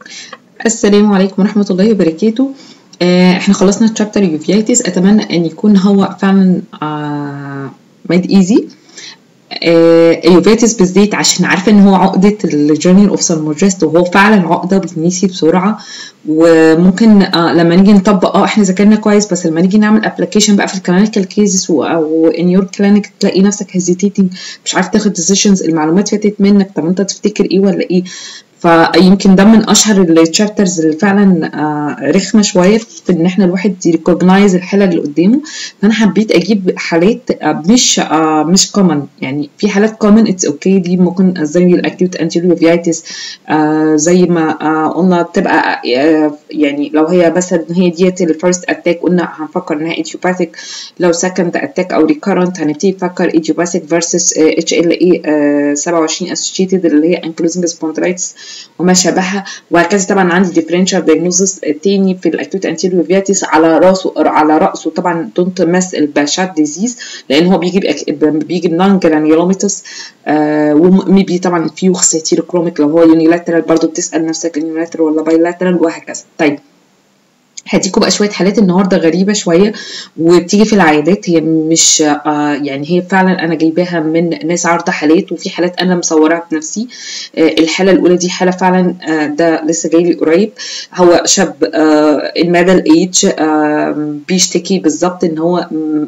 السلام عليكم ورحمة الله وبركاته آه، احنا خلصنا تشابتر يوفيتس اتمنى ان يكون هو فعلا ميد ايزي اليوفيتس بالذات عشان عارفه ان هو عقده الجورنال اوف سالموجست وهو فعلا عقده بتنسي بسرعه وممكن آه لما نيجي نطبق اه احنا ذاكرنا كويس بس لما نيجي نعمل ابلكيشن بقى في الكلينيكال كيسز او ان يور كلينيك تلاقي نفسك هيزيتيتنج مش عارف تاخد ديسيشنز المعلومات فاتت منك طب انت تفتكر ايه ولا ايه فيمكن ده من اشهر التشابترز اللي فعلا آه رخمه شويه في ان احنا الواحد يريكوجنايز الحاله اللي قدامه فانا حبيت اجيب حالات آه مش آه مش كومن يعني في حالات كومن اتس اوكي دي ممكن زي الاكيوت انتيريوفيتس زي ما قلنا بتبقى يعني لو هي مثلا هي ديت الفيرست اتاك قلنا هنفكر انها ايديوباثيك لو سكند اتاك او ريكارنت هنبتدي نفكر ايديوباثيك فيرسس اتش ال اي 27 اسوشيتد اللي هي انكلوزنج سبونترايتس وما شابهها وهكذا طبعا عندي ديفرنشال دايجنوزس تاني في الاكيوت انتيريوفيتس على راسه على راسه طبعا دونت مس الباشات ديزيز لان هو بيجي بيجي بنون جرانيولوميتس آه وميبي طبعا فيوخ كروميك لو هو يونيلاترال برضو بتسال نفسك يونيلاترال ولا بايلاترال وهكذا طيب هديكم بقى شويه حالات النهارده غريبه شويه وبتيجي في العيادات هي مش آه يعني هي فعلا انا جايباها من ناس عارضه حالات وفي حالات انا مصوراها بنفسي آه الحاله الاولى دي حاله فعلا آه ده لسه جاي لي قريب هو شاب الميدل ايج بيشتكي بالظبط ان هو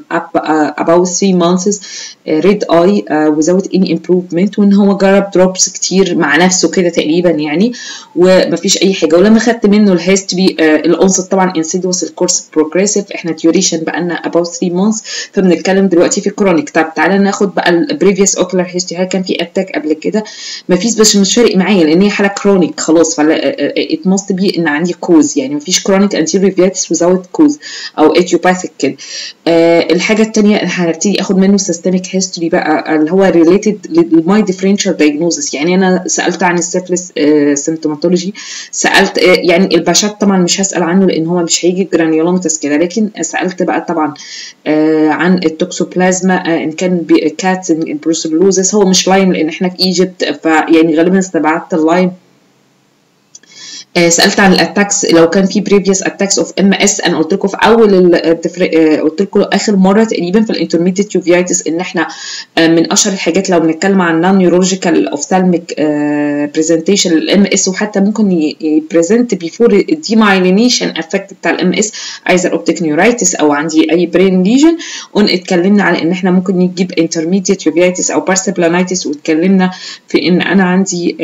about 3 months ريد اي without any improvement وان هو جرب دروبس كتير مع نفسه كده تقريبا يعني ومفيش اي حاجه ولما خدت منه الهيستوري الانصت طبعا insidious الكورس بروجريسيف احنا ديوريشن بقالنا about 3 months فبنتكلم دلوقتي في كرونيك طب تعالى ناخد بقى البريفيوس اوكلر هيستوري هل كان في اتاك قبل كده مفيش بس مش فارق معايا لان هي حاله كرونيك خلاص فلا ات ماست بي ان عندي كوز يعني مفيش كرونيك انتيريوفيتس without كوز او اتيوباثيك كده آه الحاجه الثانيه هبتدي اخد منه سيستميك هيستوري بقى اللي هو ريليتد للماي ديفرنشال دايجنوزس يعني انا سالت عن السيفلس سيمتوماتولوجي سالت آه يعني الباشات طبعا مش هسال عنه لان هو مش هيجي جرانيولومتس كده لكن سالت بقى طبعا آه عن التوكسوبلازما آه ان كان كاتس بروسلوزس هو مش لايم لان احنا في ايجيبت فيعني غالبا استبعدت اللايم سالت عن الاتاكس لو كان في بريفيوس اتاكس اوف ام اس انا قلت لكم في اول قلت لكم اخر مره تقريبا في الانترميديت يوفيتس ان احنا من اشهر الحاجات لو بنتكلم عن نون نيورولوجيكال اوفثالميك برزنتيشن للام اس وحتى ممكن يبريزنت بيفور الديمايلينيشن افكت بتاع الام اس ايزر اوبتيك نيورايتس او عندي اي برين ليجن قلنا اتكلمنا على ان احنا ممكن نجيب انترميديت يوفيتس او بارسبلانيتس واتكلمنا في ان انا عندي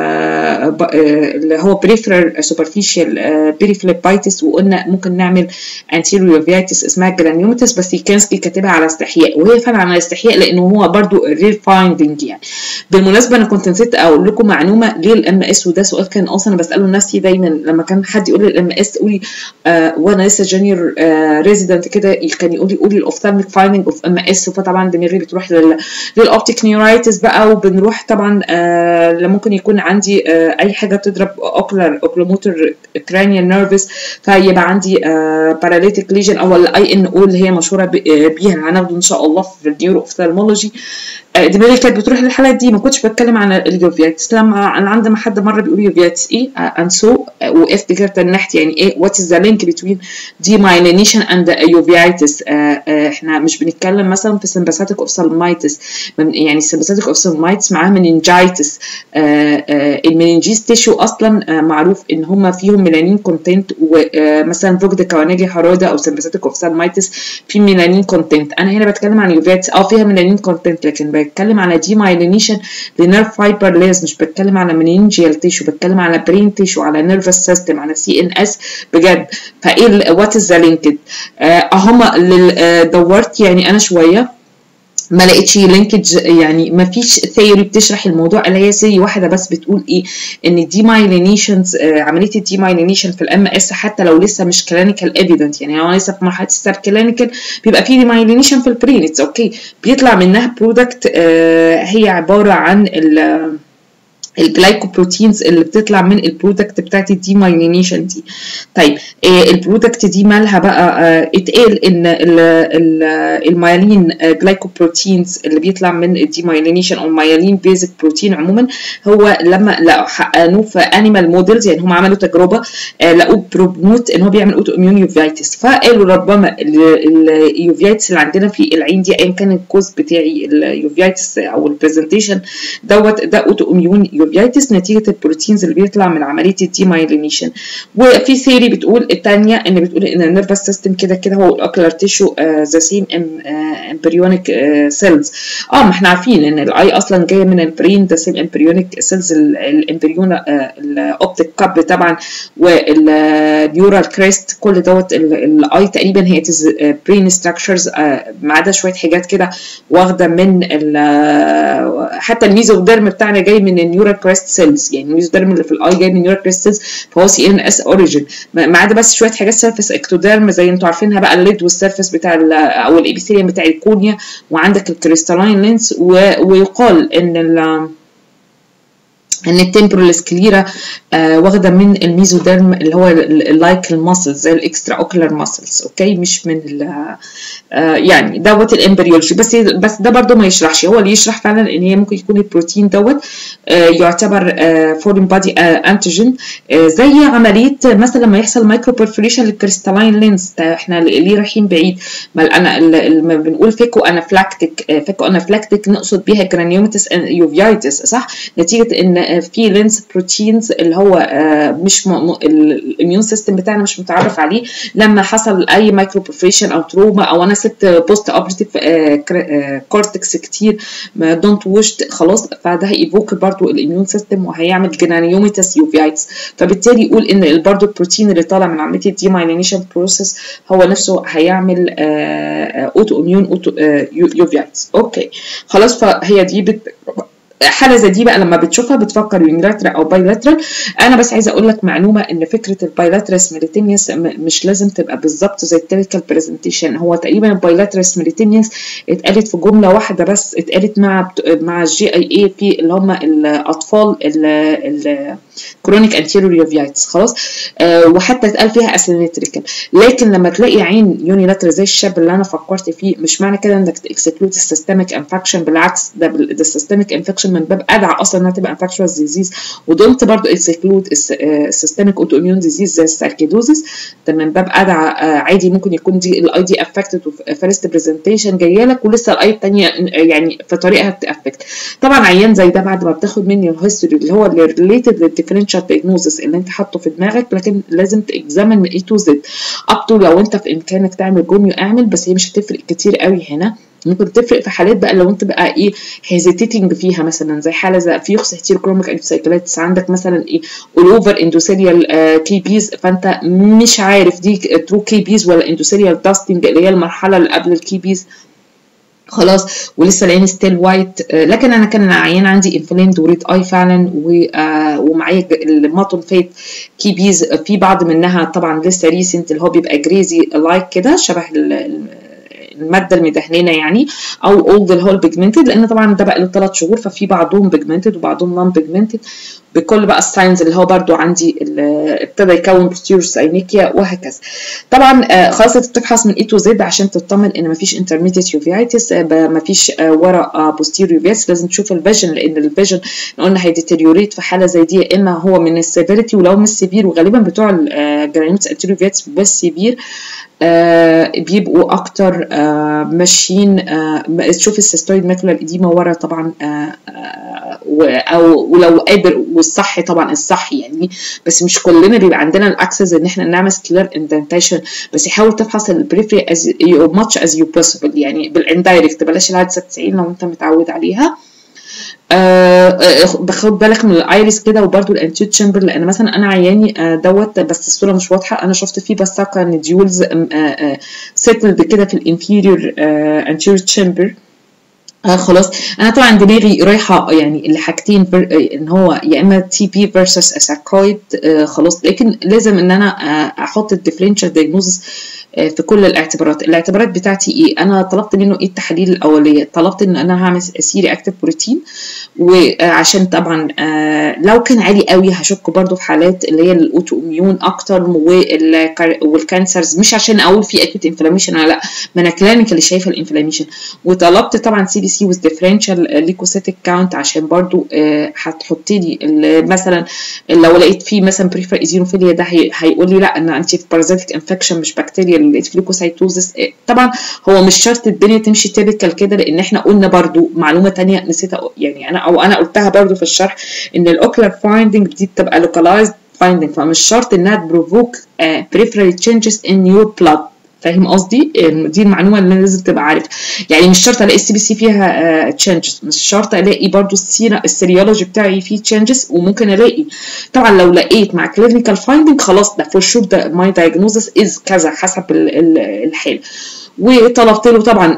اللي هو بريفرال superficial periphlebbitis وقلنا ممكن نعمل anterior uveitis اسمها جرانيومتس بس كانسكي كاتبها على استحياء وهي فعلا على استحياء لانه هو برضو رير فايندنج يعني بالمناسبه انا كنت نسيت اقول لكم معلومه ليه الام اس وده سؤال كان اصلا بساله لنفسي دايما لما كان حد يقول لي الام اس قولي آه وانا لسه جونيور آه ريزيدنت كده كان يقول لي قولي الاوفتالميك فايندنج اوف ام اس فطبعا دماغي بتروح للاوبتيك نيورايتس بقى وبنروح طبعا آه لما ممكن يكون عندي آه اي حاجه تضرب اوكلر اوكلوموتر كرانيال نيرفس فيبقى عندي باراليتيك ليجن او الاي ان او اللي هي مشهوره بيها هناخده ان شاء الله في النيورو اوفثالمولوجي دماغي كانت بتروح للحالات دي ما كنتش بتكلم عن اليوفيتس لما انا عندما حد مره بيقول يوفيتس ايه اند سو وقفت كده تنحت يعني ايه وات از ذا لينك بتوين دي مايلينيشن اند يوفيتس احنا مش بنتكلم مثلا في سمباثيك اوفثالمايتس يعني سمباثيك اوفثالمايتس معاها مننجايتس المننجيز تيشو اصلا معروف ان هم فيهم ميلانين كونتنت ومثلا فوجد كوانيجي حراده او سمباثيك اوفثالمايتس في ميلانين كونتنت انا هنا بتكلم عن يوفيتس اه فيها ميلانين كونتنت لكن بتكلم على دي مايلينيشن لنيرف فايبر ليز مش بتكلم على منينجيال تيشو بتكلم على برين تيشو على نيرفس سيستم على سي ان اس بجد فايه وات از ذا لينكد هم دورت يعني انا شويه ما لقيتش لينكج يعني ما فيش ثيوري بتشرح الموضوع اللي هي ثيوري واحده بس بتقول ايه ان الدي مايلينيشنز آه عمليه الدي مايلينيشن في الام اس حتى لو لسه مش كلينيكال ايفيدنت يعني لو لسه في مرحله ستاب كلينيكال بيبقى في دي مايلينيشن في البرين اتس اوكي بيطلع منها برودكت آه هي عباره عن ال الجلايكوبروتينز اللي بتطلع من البرودكت بتاعت الديمايلينيشن دي طيب آه البرودكت دي مالها بقى آه اتقال ان المايلين جلايكوبروتينز اللي بيطلع من الديمايلينيشن او المايلين بيزك بروتين عموما هو لما لقوا حقنوه في انيمال موديلز يعني هم عملوا تجربه آه لقوه بروبموت ان هو بيعمل اوتو اميون يوفيتس فقالوا ربما اليوفيتس اللي عندنا في العين دي ايا كان الكوز بتاعي اليوفيتس او البرزنتيشن دوت ده اوتو اميون يوفيتس نتيجه البروتينز اللي بيطلع من عمليه الديمايلينيشن وفي ثيري بتقول الثانيه ان بتقول ان النيرفس سيستم كده كده هو الاوكلر تيشو ذا سيم امبريونيك سيلز اه ما احنا عارفين ان الاي اصلا جايه من البرين ذا سيم امبريونيك سيلز الامبريونا الاوبتيك كاب طبعا والنيورال كريست كل دوت الاي تقريبا هي برين ستراكشرز ما عدا شويه حاجات كده واخده من حتى الميزوديرم بتاعنا جاي من النيورال كريست سيلز يعني الميزوديرم اللي في الاي جاي من النيورال كريست سيلز فهو سي ان اس اوريجين ما عدا بس شويه حاجات سيرفيس اكتوديرم زي انتوا عارفينها بقى الليد والسيرفيس بتاع او الابيثيليوم بتاع الكونيا وعندك الكريستالين لينس ويقال ان ال ان التمبرال سكليرا آه واخده من الميزوديرم اللي هو اللايك الماسلز زي الاكسترا اوكلر ماسلز اوكي مش من آه يعني دوت الامبريولوجي بس بس ده برضو ما يشرحش هو اللي يشرح فعلا ان هي ممكن يكون البروتين دوت آه يعتبر فورين بادي انتيجين زي عمليه مثلا لما يحصل مايكرو بيرفوريشن للكريستالين لينز احنا ليه رايحين بعيد ما انا لما بنقول فيكو انافلاكتيك فيكو انافلاكتيك نقصد بيها جرانيوماتس يوفيايتس صح نتيجه ان في لينس بروتينز اللي هو مش الاميون سيستم بتاعنا مش متعرف عليه لما حصل اي مايكرو بروفيشن او تروما او انا سبت بوست اوبريتيف كورتكس كتير دونت وشت خلاص فده هيفوك برضو الاميون سيستم وهيعمل جرانيوميتاس يوفيايتس فبالتالي يقول ان برضو البروتين اللي طالع من عمليه الديمايلينيشن بروسيس هو نفسه هيعمل اوتو اميون اوتو يوفيايتس اوكي خلاص فهي دي بت حاله زي دي بقى لما بتشوفها بتفكر يونيلاترال او بايلاترال انا بس عايزه اقول لك معلومه ان فكره البايلاترال سميليتينيوس مش لازم تبقى بالظبط زي التيبيكال برزنتيشن هو تقريبا البايلاترال سميليتينيوس اتقالت في جمله واحده بس اتقالت مع مع الجي اي اي في اللي هم الاطفال الكرونيك انتيريور يوفيايتس خلاص آه وحتى اتقال فيها اسيمتريكال لكن لما تلاقي عين يونيلاترال زي الشاب اللي انا فكرت فيه مش معنى كده انك تكسكلود السيستميك انفكشن بالعكس ده السيستميك انفكشن من باب ادعى اصلا انها تبقى انفكشوس ديزيز ودونت برضو اكسكلود السيستميك اوتو اميون ديزيز زي الساركيدوزيس ده من باب ادعى عادي ممكن يكون دي الاي دي افكتد فيرست برزنتيشن جايه لك ولسه الاي الثانيه يعني في طريقها تافكت طبعا عيان زي ده بعد ما بتاخد مني الهيستوري اللي هو اللي ريليتد للديفرنشال دياجنوزس اللي انت حاطه في دماغك لكن لازم تكزامن من اي تو زد اب تو لو انت في امكانك تعمل جونيو اعمل بس هي مش هتفرق كتير قوي هنا ممكن تفرق في حالات بقى لو انت بقى ايه هيزيتيتنج فيها مثلا زي حاله زي في يخص كتير كروميك انفسايكلايتس عندك مثلا ايه اول اوفر اندوثيليال كي بيز فانت مش عارف دي ترو كي بيز ولا اندوثيليال داستنج اللي هي المرحله اللي قبل الكي بيز خلاص ولسه العين ستيل وايت لكن انا كان عيان عندي انفليند وريد اي فعلا ومعايا الماتون فيت كي بيز في بعض منها طبعا لسه ريسنت اللي هو بيبقى جريزي لايك كده شبه الماده المدهنينه يعني او اولد اللي هو البيجمنتد لان طبعا ده بقى له ثلاث شهور ففي بعضهم بيجمنتد وبعضهم نون بيجمنتد بكل بقى الساينز اللي هو برضو عندي ابتدى يكون بوستيرور ساينيكيا وهكذا طبعا خلاص انت بتفحص من اي تو زد عشان تطمن ان مفيش انترميديت يوفيتس مفيش ورا بوستيرور يوفيتس لازم تشوف الفيجن لان الفيجن قلنا هيديتيريوريت في حاله زي دي يا اما هو من السيفيريتي ولو مش سيفير وغالبا بتوع الجرانيومتس انتيريور يوفيتس بس سيفير آه بيبقوا اكتر آه ماشيين آه تشوف السيستويد ماكولار اديما ورا طبعا او ولو قادر والصح طبعا الصح يعني بس مش كلنا بيبقى عندنا الاكسس ان احنا نعمل سكلير اندنتيشن بس يحاول تفحص البريفري از ماتش از يو بوسيبل يعني بالاندايركت بلاش العدسه 90 لو انت متعود عليها آه باخد بالك من الايريس كده وبرده الانتيو تشامبر لان مثلا انا عياني آه دوت بس الصوره مش واضحه انا شفت فيه بس ان ديولز سيتلد كده في الانفيريور انتيو تشامبر آه خلاص انا طبعا دماغي رايحه يعني لحاجتين ان هو يا اما تي بي فيرسس اساركويد آه خلاص لكن لازم ان انا آه احط الديفرنشال دايجنوزس في كل الاعتبارات الاعتبارات بتاعتي ايه انا طلبت منه ايه التحاليل الاوليه طلبت ان انا هعمل سيري اكتف بروتين وعشان طبعا لو كان عالي قوي هشك برضو في حالات اللي هي الاوتو اميون اكتر والكانسرز مش عشان اقول في اكيوت انفلاميشن لا ما انا كلينيكالي شايفه الانفلاميشن وطلبت طبعا سي بي سي وذ ديفرنشال ليكوسيتيك كاونت عشان برضو هتحط لي مثلا لو لقيت فيه مثلا بريفر ايزينوفيليا ده هيقول لي لا ان انت في بارازيتيك انفكشن مش بكتيريا لقيت في ليكوسايتوزس طبعا هو مش شرط الدنيا تمشي تيبيكال كده لان احنا قلنا برضو معلومه ثانيه نسيت يعني انا او انا قلتها برضو في الشرح ان الاوكلر فايندنج دي بتبقى لوكالايزد فايندنج فمش شرط انها تبروفوك بريفرال تشينجز ان يور بلاد فاهم قصدي دي المعلومه اللي لازم تبقى عارفها يعني مش شرط الاقي السي بي سي فيها تشينجز مش شرط الاقي برضو السيرة السيريولوجي بتاعي فيه تشينجز وممكن الاقي طبعا لو لقيت مع كلينيكال فايندنج خلاص ده فور شور ده ماي دايجنوزس از كذا حسب الحاله وطلبت له طبعا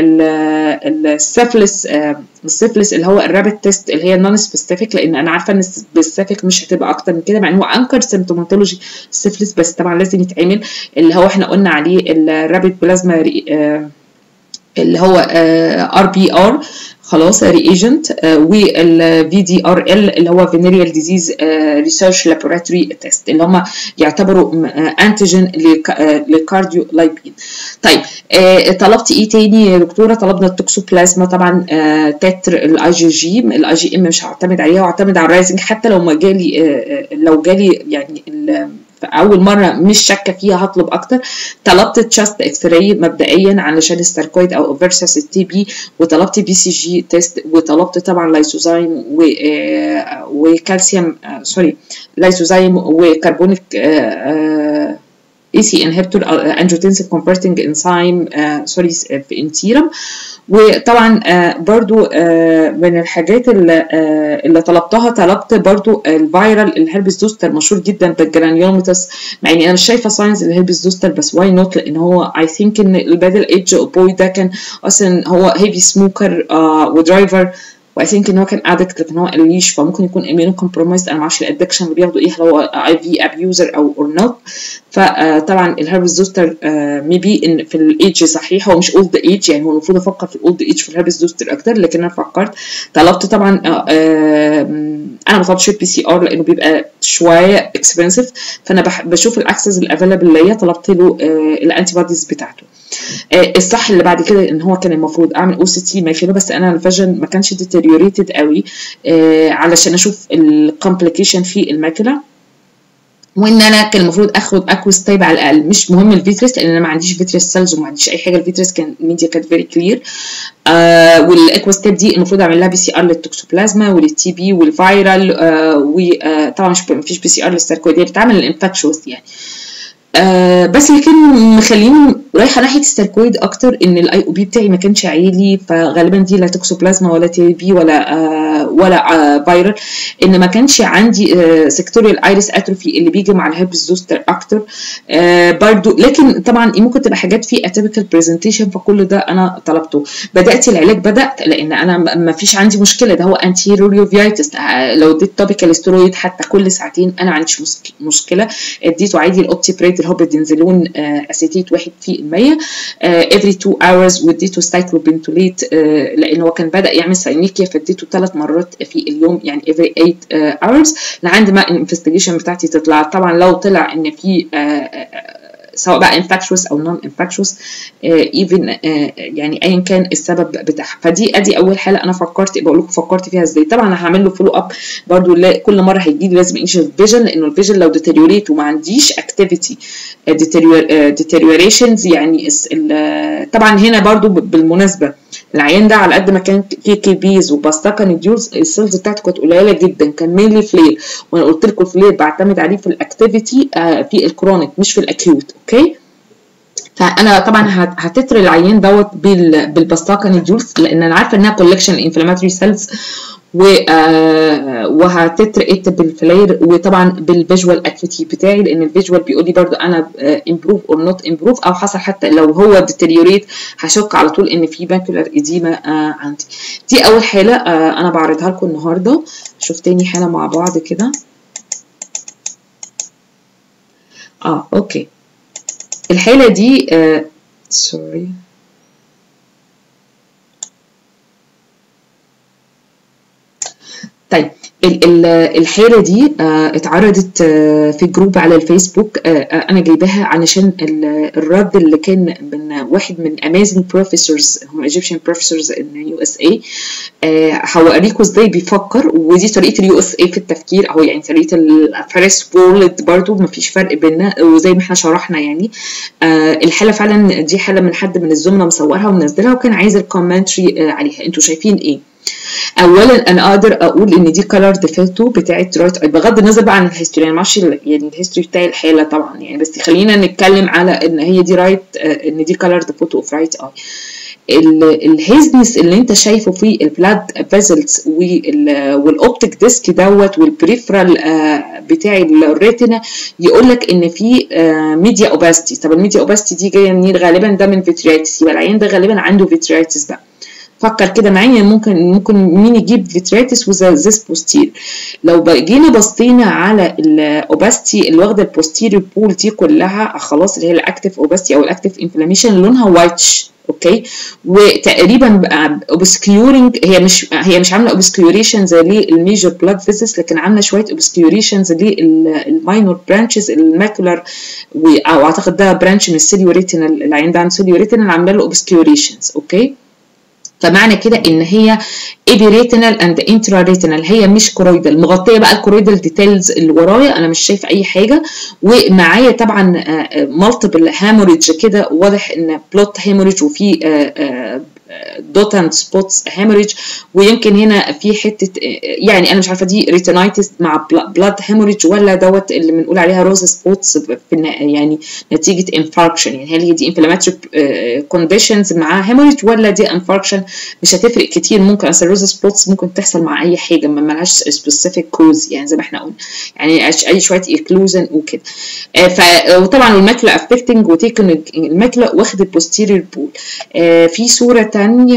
السيفلس السيفلس اللي هو الرابid تيست اللي هي النون سبيسيفيك لان انا عارفه ان السبيسيفيك مش هتبقى اكتر من كده مع ان هو انكر سيمتوماتولوجي السيفلس بس طبعا لازم يتعمل اللي هو احنا قلنا عليه الرابid بلازما اللي هو ار بي ار خلاص ريجنت والفي دي ار ال اللي هو فينيريال ديزيز ريسيرش لابوراتوري تيست اللي هم يعتبروا انتيجين للكارديو لايبين طيب طلبت ايه تاني يا دكتوره طلبنا التوكسوبلازما طبعا تتر الاي جي جي الاي جي ام مش هعتمد عليها واعتمد على الرايزنج حتى لو ما جالي لو جالي يعني اول مره مش شاكه فيها هطلب اكتر طلبت تشاست اكس راي مبدئيا علشان الساركويد او فيرسس التي بي وطلبت بي سي جي تيست وطلبت طبعا لايسوزايم وكالسيوم سوري لايسوزايم وكربونيك اي سي انهبتور انجيوتنسيف كونفرتنج انزيم سوري في انسيرم وطبعا برضو من الحاجات اللي, اللي طلبتها طلبت برضو الفيرال الهربس دوستر مشهور جدا بالجرانيوميتس مع اني انا مش شايفه ساينز الهربس دوستر بس واي نوت لان هو اي ثينك ان البادل ايدج بوي ده كان اصلا هو هيفي سموكر ودرايفر واي ثينك ان هو كان ادكت لكن هو قاليش فممكن يكون اميونو كومبرومايز انا ما اعرفش الادكشن اللي بياخدوا ايه هل هو اي في ابيوزر او اور نوت فطبعا الهربس دوستر ميبي ان في الايدج صحيح هو مش اولد ايج يعني هو المفروض افكر في الاولد ايج في الهربس دوستر اكتر لكن انا فكرت طلبت طبعا انا ما طلبتش البي سي ار لانه بيبقى شويه اكسبنسيف فانا بشوف الاكسس الافيلابل ليا طلبت له الانتي بوديز بتاعته الصح اللي بعد كده ان هو كان المفروض اعمل او سي تي ماكيولا بس انا الفيجن ما كانش ديتيريوريتد قوي علشان اشوف الكومبليكيشن في الماكيولا وان انا كان المفروض اخد اكوس تايب على الاقل مش مهم الفيتريس لان انا ما عنديش فيتريس سيلز وما عنديش اي حاجه الفيتريس كان ميديا كانت فيري كلير آه والاكوس تايب دي المفروض اعمل لها بي سي ار للتوكسوبلازما وللتي بي والفيرال آه وطبعا مش مفيش بي سي ار للساركويد هي بتعمل الانفكشوس يعني آه بس اللي كان مخليني رايحه ناحيه الساركويد اكتر ان الاي او بي بتاعي ما كانش عالي فغالبا دي لا توكسوبلازما ولا تي بي ولا آه ولا آه فيرال ان ما كانش عندي آه سيكتوريال ايريس اتروفي اللي بيجي مع الهيربس زوستر اكتر آه برضو لكن طبعا ممكن تبقى حاجات في اتيبيكال برزنتيشن فكل ده انا طلبته بدات العلاج بدات لان انا ما فيش عندي مشكله ده هو انتيريوريوفيتس لو اديت توبيكال ستيرويد حتى كل ساعتين انا ما عنديش مشكله اديته عادي الاوبتيبريت اللي هو بنزلون اسيتيت واحد في المية every 2 hours واديته ستايكلوبنتوليت لان هو كان بدا يعمل ساينيكيا فاديته ثلاث مرات في اليوم يعني every 8 hours لحد ما الانفستيجيشن بتاعتي تطلع طبعا لو طلع ان في سواء بقى انفكشوس او نون انفكشوس ايفن يعني ايا كان السبب بتاعها فدي ادي اول حاله انا فكرت بقول لكم فكرت فيها ازاي طبعا انا هعمل له فولو اب برضو كل مره هيجي لي لازم اقيس الفيجن لانه الفيجن لو ديتيريوريت وما عنديش اكتيفيتي ديتيريوريشنز يعني طبعا هنا برضو بالمناسبه العيان ده على قد ما كان في كي بيز وباستاكا نديولز السيلز بتاعته كانت قليله جدا كان مينلي فلير وانا قلت لكم الفلير بعتمد عليه في الاكتيفيتي في الكرونيك مش في الاكيوت اوكي فانا طبعا هتتر العيان دوت بالباستاكا نديولز لان انا عارفه انها كولكشن انفلاماتوري سيلز وهتترقت بالفلاير وطبعا بالفيجوال اكيوتي بتاعي لان الفيجوال بيقول لي برضو انا امبروف اور نوت امبروف او حصل حتى لو هو ديتيريوريت هشك على طول ان في ماكولار اديما عندي دي اول حاله انا بعرضها لكم النهارده شوف تاني حاله مع بعض كده اه اوكي الحاله دي آه سوري طيب الحاله دي اتعرضت في جروب على الفيسبوك انا جايباها علشان الرد اللي كان من واحد من amazing professors هم Egyptian professors in USA هوريكم ازاي بيفكر ودي طريقه اليو اس اي في التفكير او يعني طريقه الفيرست وورلد برضو مفيش فرق بيننا وزي ما احنا شرحنا يعني الحاله فعلا دي حاله من حد من الزملاء مصورها ومنزلها وكان عايز الكومنتري عليها انتوا شايفين ايه اولا انا اقدر اقول ان دي كلر ديفيلتو بتاعت رايت اي بغض النظر بقى عن الهيستوري انا معرفش يعني الهيستوري بتاع الحاله طبعا يعني بس خلينا نتكلم على ان هي دي رايت ان دي كلر ديفيلتو اوف رايت اي الهيزنس اللي انت شايفه في البلاد فيزلز والاوبتيك ديسك دوت والبريفرال بتاع الريتنا يقول لك ان في ميديا اوباستي طب الميديا اوباستي دي جايه منين غالبا ده من فيتريتس يبقى العيان ده غالبا عنده فيتريتس بقى فكر كده معايا ممكن ممكن مين يجيب فيتريتس وزيس بوستير لو جينا بصينا على الاوباستي اللي واخده البوستيريور بول دي كلها خلاص اللي هي الاكتف اوباستي او الاكتف انفلاميشن لونها وايتش اوكي وتقريبا اوبسكيورنج هي مش هي مش عامله اوبسكيوريشن زي للميجر بلاد فيزس لكن عامله شويه اوبسكيوريشنز للماينور برانشز الماكولار او اعتقد ده برانش من السيليوريتينال العين ده عند سيليوريتينال عامله له اوبسكيوريشنز اوكي فمعنى كده ان هي ايبيريتينال اند انتراريتينال هي مش كرويدال مغطيه بقى الكرويدال ديتيلز اللي ورايا انا مش شايفه اي حاجه ومعايا طبعا مالتيبل هاموريدج كده واضح ان بلوت هاموريدج وفي دوت اند سبوتس هاموريدج ويمكن هنا في حته يعني انا مش عارفه دي ريتينايتس مع بلاد هاموريدج ولا دوت اللي بنقول عليها روز سبوتس في يعني نتيجه انفاركشن يعني هل هي دي انفلاماتوري كونديشنز مع هاموريدج ولا دي انفاركشن مش هتفرق كتير ممكن اصل الروز سبوتس ممكن تحصل مع اي حاجه ما ملهاش سبيسيفيك كوز يعني زي ما احنا قلنا يعني اي شويه اكلوجن وكده ف وطبعا الماكلا افكتنج وتيكن الماكلا واخد البوستيريور بول في صوره تانية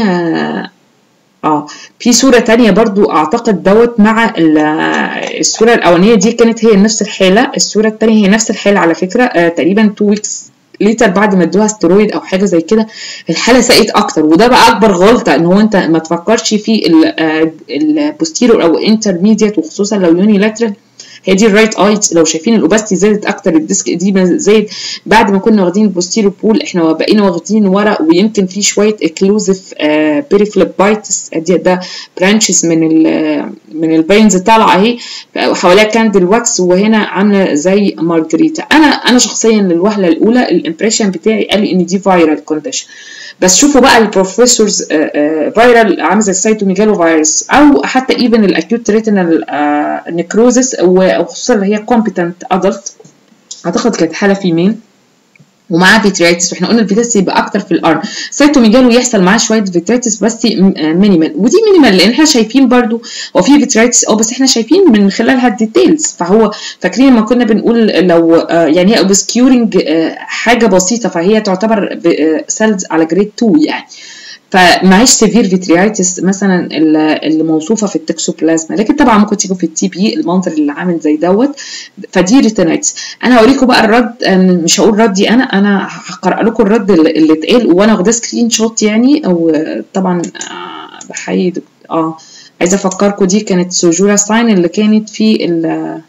اه في صورة تانية برضو اعتقد دوت مع الصورة الاولانية دي كانت هي نفس الحالة الصورة التانية هي نفس الحالة على فكرة آه تقريبا 2 ويكس ليتر بعد ما ادوها ستيرويد او حاجه زي كده الحاله سقت اكتر وده بقى اكبر غلطه ان هو انت ما تفكرش في البوستيرور او انترميديت وخصوصا لو يونيلاترال هي دي الرايت اي لو شايفين الاوباستي زادت اكتر الديسك دي زاد بعد ما كنا واخدين البوستيرو بول احنا بقينا واخدين ورق ويمكن في شويه اكلوزيف بيريفليبايتس دي ده برانشز من ال من البينز طالعه اهي حواليها كاندل واكس وهنا عامله زي مارجريتا انا انا شخصيا للوهله الاولى الامبريشن بتاعي قال لي ان دي فايرال كونديشن بس شوفوا بقى البروفيسورز فايرال عامل زي السيتوميجالو فيروس او حتى ايفن الاكيوت ريتينال نيكروزس وخصوصا اللي هي كومبيتنت ادلت اعتقد كانت حاله فيميل ومعاه فيتريتس واحنا قلنا الفيتريتس يبقى اكتر في الارم سيتوميجالو يحصل معاه شويه فيتريتس بس مينيمال ودي مينيمال لان احنا شايفين برضو هو في فيتريتس اه بس احنا شايفين من خلالها الديتيلز فهو فاكرين لما كنا بنقول لو يعني هي اوبسكيورنج حاجه بسيطه فهي تعتبر سيلز على جريد 2 يعني فمعيش سيفير فيتريايتس مثلا اللي موصوفه في التكسوبلازما لكن طبعا ممكن تيجي في التي بي المنظر اللي عامل زي دوت فدي ريتينايتس انا هوريكم بقى الرد مش هقول ردي انا انا هقرا لكم الرد اللي اتقال وانا واخداه سكرين شوت يعني او طبعا بحيي اه عايزه افكركم دي كانت سوجورا ساين اللي كانت في ال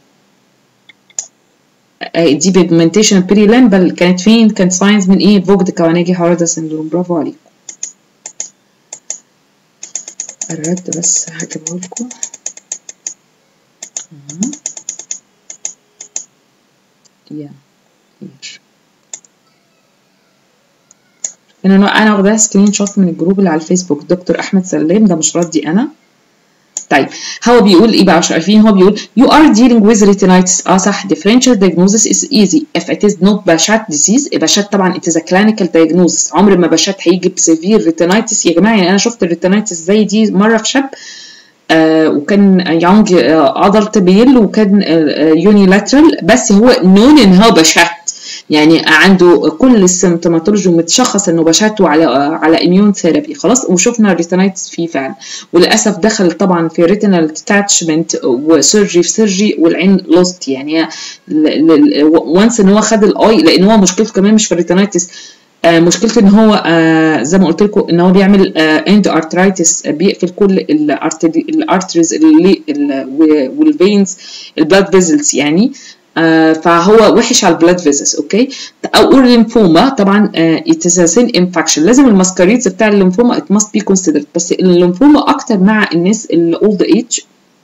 دي بيجمنتيشن بري لامبل كانت فين كانت ساينز من ايه فوجد كواناجي هاردا سندروم برافو عليكم الرد بس هجيبه لكم يا انا انا واخداها سكرين شوت من الجروب اللي على الفيسبوك دكتور احمد سلام ده مش ردي انا طيب هو بيقول ايه بقى عارفين هو بيقول you are dealing with retinitis اه صح differential diagnosis is easy if it is not باشات disease باشات طبعا it is a clinical diagnosis عمر ما باشات هيجي بسيفير retinitis يا جماعه يعني انا شفت الريتينايتس زي دي مره في شاب آه وكان يونج ادلت ميل وكان يونيلاترال بس هو نون ان هو بشات يعني عنده كل السيمتوماتولوجي متشخص انه بشاته على على اميون ثيرابي خلاص وشفنا الريتينايتس فيه فعلا وللاسف دخل طبعا في ريتينال ديتاتشمنت وسيرجي في سيرجي والعين لوست يعني وانس ان هو خد الاي لان هو مشكلته كمان مش في الريتينايتس آه مشكلته ان هو آه زي ما قلت لكم ان هو بيعمل آه اند ارترايتس بيقفل كل الارتريز والفينز البلاد فيزلز يعني آه فهو وحش على البلاد فيزس اوكي او الليمفوما طبعا اتساسين انفكشن لازم الماسكاريدز بتاع الليمفوما ات ماست بي كونسيدرد بس الليمفوما اكتر مع الناس الاولد ايج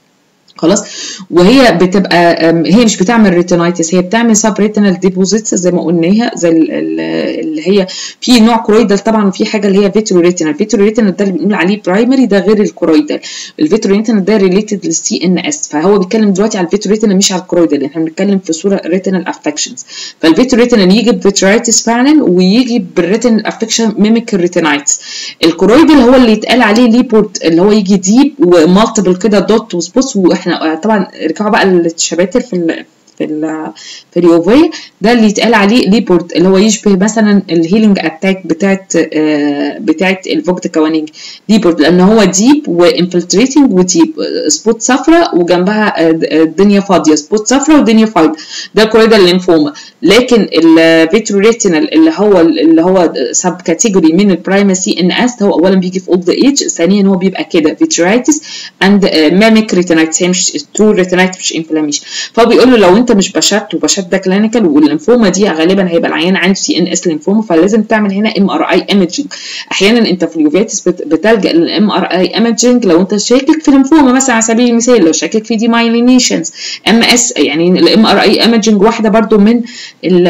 خلاص وهي بتبقى هي مش بتعمل ريتينايتس هي بتعمل سب ريتينال ديبوزيتس زي ما قلناها زي اللي هي في نوع كرويدال طبعا وفي حاجه اللي هي فيترو ريتينال فيترو ريتينال ده اللي بنقول عليه برايمري ده غير الكرويدال الفيترو ريتينال ده ريليتد للسي ان اس فهو بيتكلم دلوقتي على الفيترو ريتينال مش على الكرويدال احنا بنتكلم في صوره ريتينال افكشنز فالفيترو ريتينال يجي بفيترايتس فعلا ويجي بالريتينال افكشن ميميك الريتينايتس الكرويدال هو اللي يتقال عليه ليبورد اللي هو يجي ديب ومالتيبل كده دوت وسبوتس واحنا طبعا رجعوا بقى الشباتر في ال في ال في اليوفي ده اللي يتقال عليه ليبورد اللي هو يشبه مثلا الهيلينج اتاك بتاعت آه بتاعت الفوكت كوانينج ليبورد لان هو ديب وانفلتريتنج وديب سبوت صفراء وجنبها الدنيا فاضيه سبوت صفراء ودنيا فاضيه ده كوريدال لينفوما لكن الفيتروريتينال اللي هو اللي هو سب كاتيجوري من البرايمسي ان اس هو اولا بيجي في اولد ايج ثانيا هو بيبقى كده فيترايتس اند ميميك ريتينايتس هي مش ترو ريتينايتس مش انفلاميشن فهو بيقول له لو انت مش بشت وبشت ده كلينيكال والليمفوما دي غالبا هيبقى العيان عنده سي ان اس ليمفوما فلازم تعمل هنا ام ار اي ايمجنج احيانا انت في اليوفيتس بتلجا للام ار اي ايمجنج لو انت شاكك في ليمفوما مثلا على سبيل المثال لو شاكك في دي مايلينيشنز ام اس يعني الام ار اي ايمجنج واحده برده من ال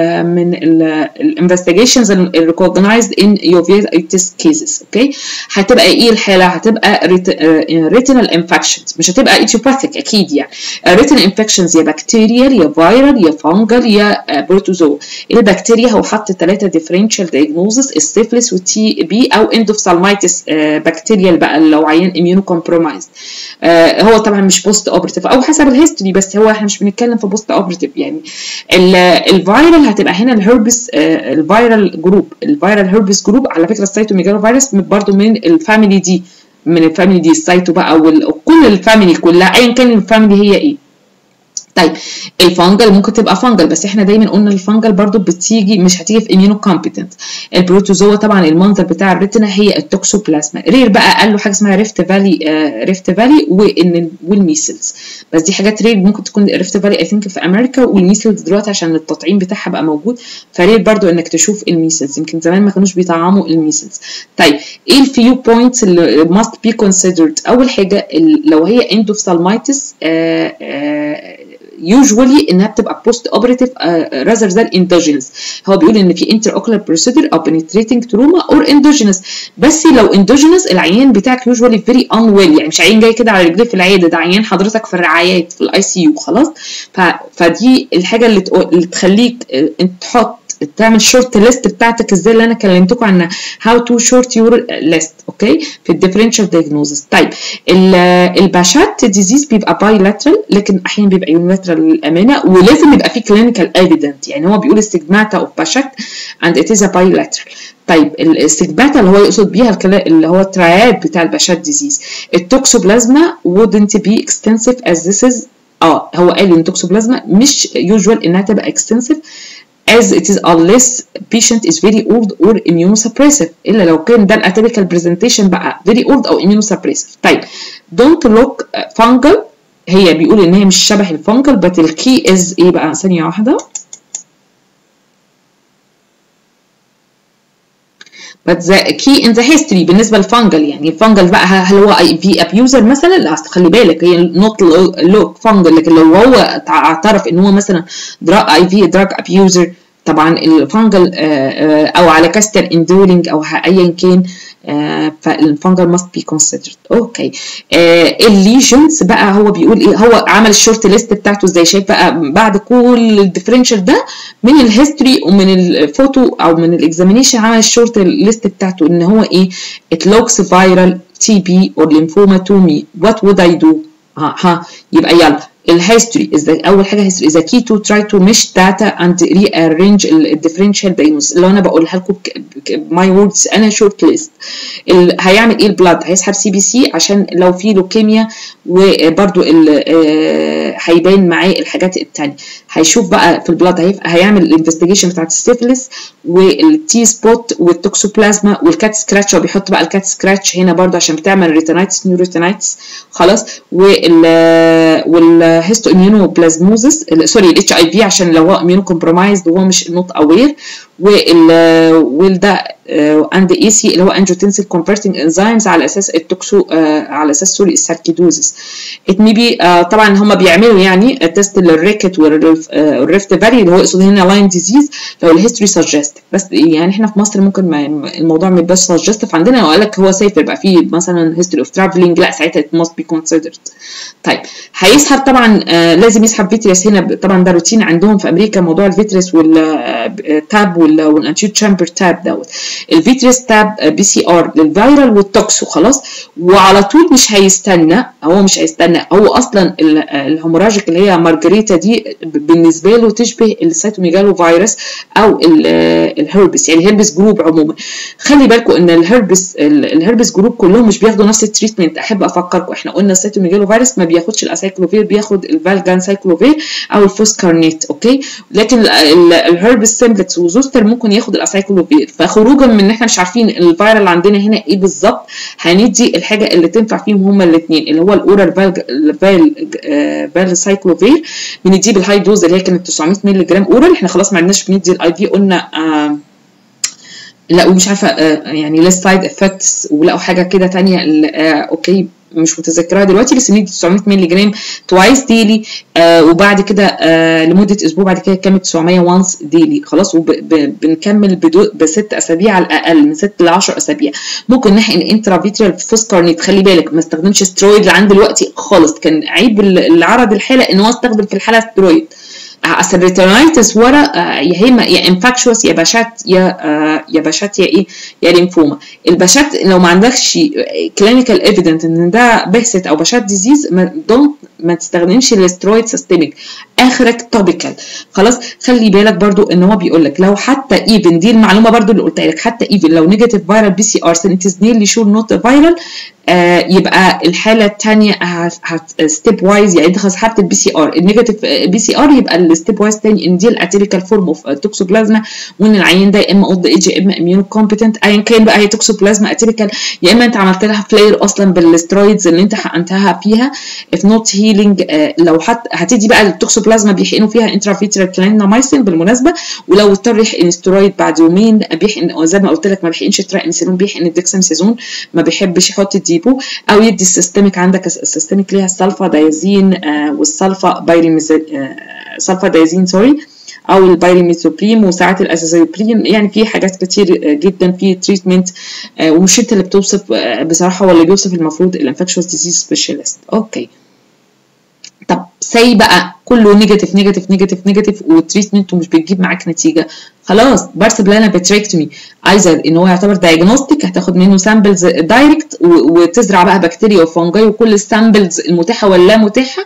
من الانفستيجيشنز الريكوجنايزد ان يوفيتس كيسز اوكي هتبقى ايه الحاله هتبقى ريتينال انفكشنز مش هتبقى ايتيوباثيك اكيد يعني ريتينال انفكشنز يا بكتيريال يا فايرال يا فانجل يا بروتوزوا البكتيريا هو حط ثلاثه ديفرنشال دايجنوزس السيفلس والتي بي او اندوفسالمايتس بكتيريال بقى لو عيان اميونو كومبرومايز هو طبعا مش بوست اوبرتيف او حسب الهيستوري بس هو احنا مش بنتكلم في بوست اوبرتيف يعني الفيرال هتبقى هنا الهربس الفيرال جروب الفيرال هربس جروب على فكره السيتوميجالو فيروس برضه من الفاميلي دي من الفاميلي دي السايتو بقى وكل الفاميلي كلها ايا كان الفاميلي هي ايه طيب الفانجل ممكن تبقى فانجل بس احنا دايما قلنا الفانجل برضو بتيجي مش هتيجي في اميونو كومبتنت البروتوزوا طبعا المنظر بتاع الريتنا هي التوكسوبلازما رير بقى قال له حاجه اسمها ريفت فالي آه ريفت فالي وان والميسلز بس دي حاجات رير ممكن تكون ريفت فالي اي ثينك في امريكا والميسلز دلوقتي عشان التطعيم بتاعها بقى موجود فرير برضو انك تشوف الميسلز يمكن زمان ما كانوش بيطعموا الميسلز طيب ايه الفيو بوينتس اللي must be considered اول حاجه لو هي اندوفسالمايتس آه آه يوجوالي انها بتبقى بوست اوبريتيف راذر ذان اندوجينس هو بيقول ان في انتر اوكولار بروسيدر او بنتريتنج تروما اور اندوجينس بس لو اندوجينس العيان بتاعك يوجوالي فيري ان ويل يعني مش عيان جاي كده على رجليه في العياده ده عيان حضرتك في الرعايات في الاي سي يو خلاص ف... فدي الحاجه اللي, تقو... اللي تخليك انت تحط تعمل شورت ليست بتاعتك ازاي اللي انا كلمتكم عنها هاو تو شورت يور ليست اوكي في الديفرنشال دايجنوزس طيب الباشات ديزيز بيبقى باي لاترال لكن احيانا بيبقى يونيلاترال للامانه ولازم يبقى في كلينيكال ايفيدنت يعني هو بيقول استجماتا اوف باشات اند ات از باي لاترال طيب الاستجباتا اللي هو يقصد بيها اللي هو التراياد بتاع الباشات ديزيز التوكسوبلازما wouldn't be extensive as this is اه هو قال ان التوكسوبلازما مش يوجوال انها تبقى extensive as it is unless patient is very old or immunosuppressive الا لو كان ده الاتيبيكال برزنتيشن بقى very old او immunosuppressive طيب don't look fungal هي بيقول ان هي مش شبه الفانجل but الكي از ايه بقى ثانيه واحده but the key in the history بالنسبه للفانجل يعني الفانجل بقى هل هو اي في ابيوزر مثلا لا خلي بالك هي نوت لوك فانجل لكن لو هو اعترف ان هو مثلا دراج اي في دراج ابيوزر طبعا الفانجل او على كاستر اندورينج او ايا كان فالفانجل must be considered اوكي الليجنز بقى هو بيقول ايه هو عمل الشورت ليست بتاعته ازاي شايف بقى بعد كل الديفرنشال ده من الهيستوري ومن الفوتو او من الاكزامينيشن عمل الشورت ليست بتاعته ان هو ايه it looks viral TB or lymphoma to me what would I do ها ها يبقى يلا الهيستوري is the اول حاجه history is the key to try to mesh data and rearrange ال differential diagnosis اللي انا بقولها لكم my words انا short list ال هيعمل ايه البلاد هيسحب سي بي سي عشان لو في لوكيميا وبرده هيبان معاه الحاجات التانية هيشوف بقى في البلاد هيعمل الانفستيجيشن بتاعت السيفلس والتي سبوت والتوكسوبلازما والكات سكراتش هو بيحط بقى الكات سكراتش هنا برده عشان بتعمل ريتينايتس نيوروتينايتس خلاص وال وال هيستو اميونو بلازموزس سوري الاتش اي في عشان لو هو اميونو كومبرومايزد وهو مش نوت اوير وال والده اند اي سي اللي هو انجيوتنسين كونفرتنج انزيمز على اساس التوكسو على اساس سوري الساركيدوزس ات ميبي طبعا هم بيعملوا يعني تيست للريكت والريفت فالي اللي هو يقصد هنا لاين ديزيز لو الهيستوري سجست بس يعني احنا في مصر ممكن ما الموضوع ما يبقاش سجستيف عندنا لو قال لك هو سيف يبقى فيه مثلا هيستوري اوف ترافلينج لا ساعتها ات ماست بي كونسيدرد طيب هيسحب طبعا آه لازم يسحب فيتريس هنا طبعا ده روتين عندهم في امريكا موضوع الفيتريس والتاب والانتيو تشامبر تاب دوت الفيتريس تاب بي سي ار للفيرال والتوكسو خلاص وعلى طول مش هيستنى هو مش هيستنى هو اصلا الهيموراجيك اللي هي مارجريتا دي بالنسبه له تشبه السيتوميجالو فيروس او الهربس يعني الهربس جروب عموما خلي بالكم ان الهربس الهربس جروب كلهم مش بياخدوا نفس التريتمنت احب افكركم احنا قلنا السيتوميجالو فيروس ما بياخدش الاسايكلوفير بياخد الفالجان سايكلوفير او الفوسكارنيت اوكي لكن الهربس سيمبلكس وزوستر ممكن ياخد الاسايكلوفير فخروجا من ان احنا مش عارفين الفيرال عندنا هنا ايه بالظبط هندي الحاجه اللي تنفع فيهم هما الاثنين اللي هو الاورال فال فال سايكلوفير بنديه بالهاي دوز اللي هي كانت 900 مللي جرام اورال احنا خلاص ما عندناش بندي الاي في قلنا آه لا ومش عارفه آه يعني ليس سايد افكتس ولقوا حاجه كده ثانيه آه اوكي مش متذكرها دلوقتي بس ندي 900 مللي جرام توايس ديلي آه وبعد كده آه لمده اسبوع بعد كده كمل 900 وانس ديلي خلاص وبنكمل بست اسابيع على الاقل من 6 ل 10 اسابيع ممكن نحقن انترافيترال فوسكارنيت خلي بالك ما استخدمش سترويد اللي عند دلوقتي خالص كان عيب اللي عرض الحاله ان هو استخدم في الحاله سترويد اصل الريتينايتس ورا يا هي يا انفكشوس يا باشات يا يا باشات يا ايه يا ليمفوما الباشات لو ما عندكش كلينيكال ايفيدنت ان ده بهست او باشات ديزيز دونت ما تستخدمش الاسترويد سيستميك اخرك توبيكال خلاص خلي بالك برضو ان هو بيقول لك لو حتى ايفن دي المعلومه برضو اللي قلتها لك حتى ايفن لو نيجاتيف فيرال بي سي ار سنت از نيرلي شور نوت فيرال آه يبقى الحاله الثانيه ستيب وايز يعني انت خلاص سحبت البي سي ار النيجاتيف بي سي ار يبقى الستيب وايز تاني ان دي الاتيريكال فورم اوف توكسوبلازما وان العيان ده يا اما اولد ايج يا اما اميونو كومبتنت ايا كان بقى هي توكسوبلازما اتيريكال يا اما انت عملت لها فلاير اصلا بالسترويدز اللي انت حقنتها فيها اف نوت هيلينج لو حت هتدي بقى التوكسوبلازما بيحقنوا فيها انترافيترال كلينامايسين بالمناسبه ولو اضطر يحقن سترويد بعد يومين بيحقن زي ما قلت لك ما بيحقنش تراينسيلون بيحقن الدكسامسيزون ما بيحبش يحط الديبو او يدي السيستميك عندك السيستميك ليها السلفا دايزين آه والسلفا بايريميز آه سلفا دايزين سوري او البايريميثوبريم وساعات الازازوبريم يعني في حاجات كتير جدا في تريتمنت آه ومش انت اللي بتوصف بصراحه هو اللي بيوصف المفروض الانفكشوس ديزيز سبيشالست اوكي طب سي بقى كله نيجاتيف نيجاتيف نيجاتيف نيجاتيف والتريتمنت ومش بتجيب معاك نتيجه خلاص برسب لنا بتريكتومي ايزر ان هو يعتبر دايجنوستيك هتاخد منه سامبلز دايركت وتزرع بقى بكتيريا وفونجاي وكل السامبلز المتاحه واللا متاحه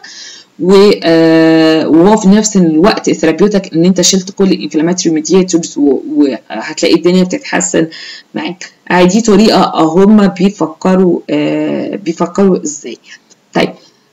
وهو في نفس الوقت ثيرابيوتك ان انت شلت كل الانفلاماتوري ميدياتورز وهتلاقي الدنيا بتتحسن معاك دي طريقه هم بيفكروا آه بيفكروا ازاي طيب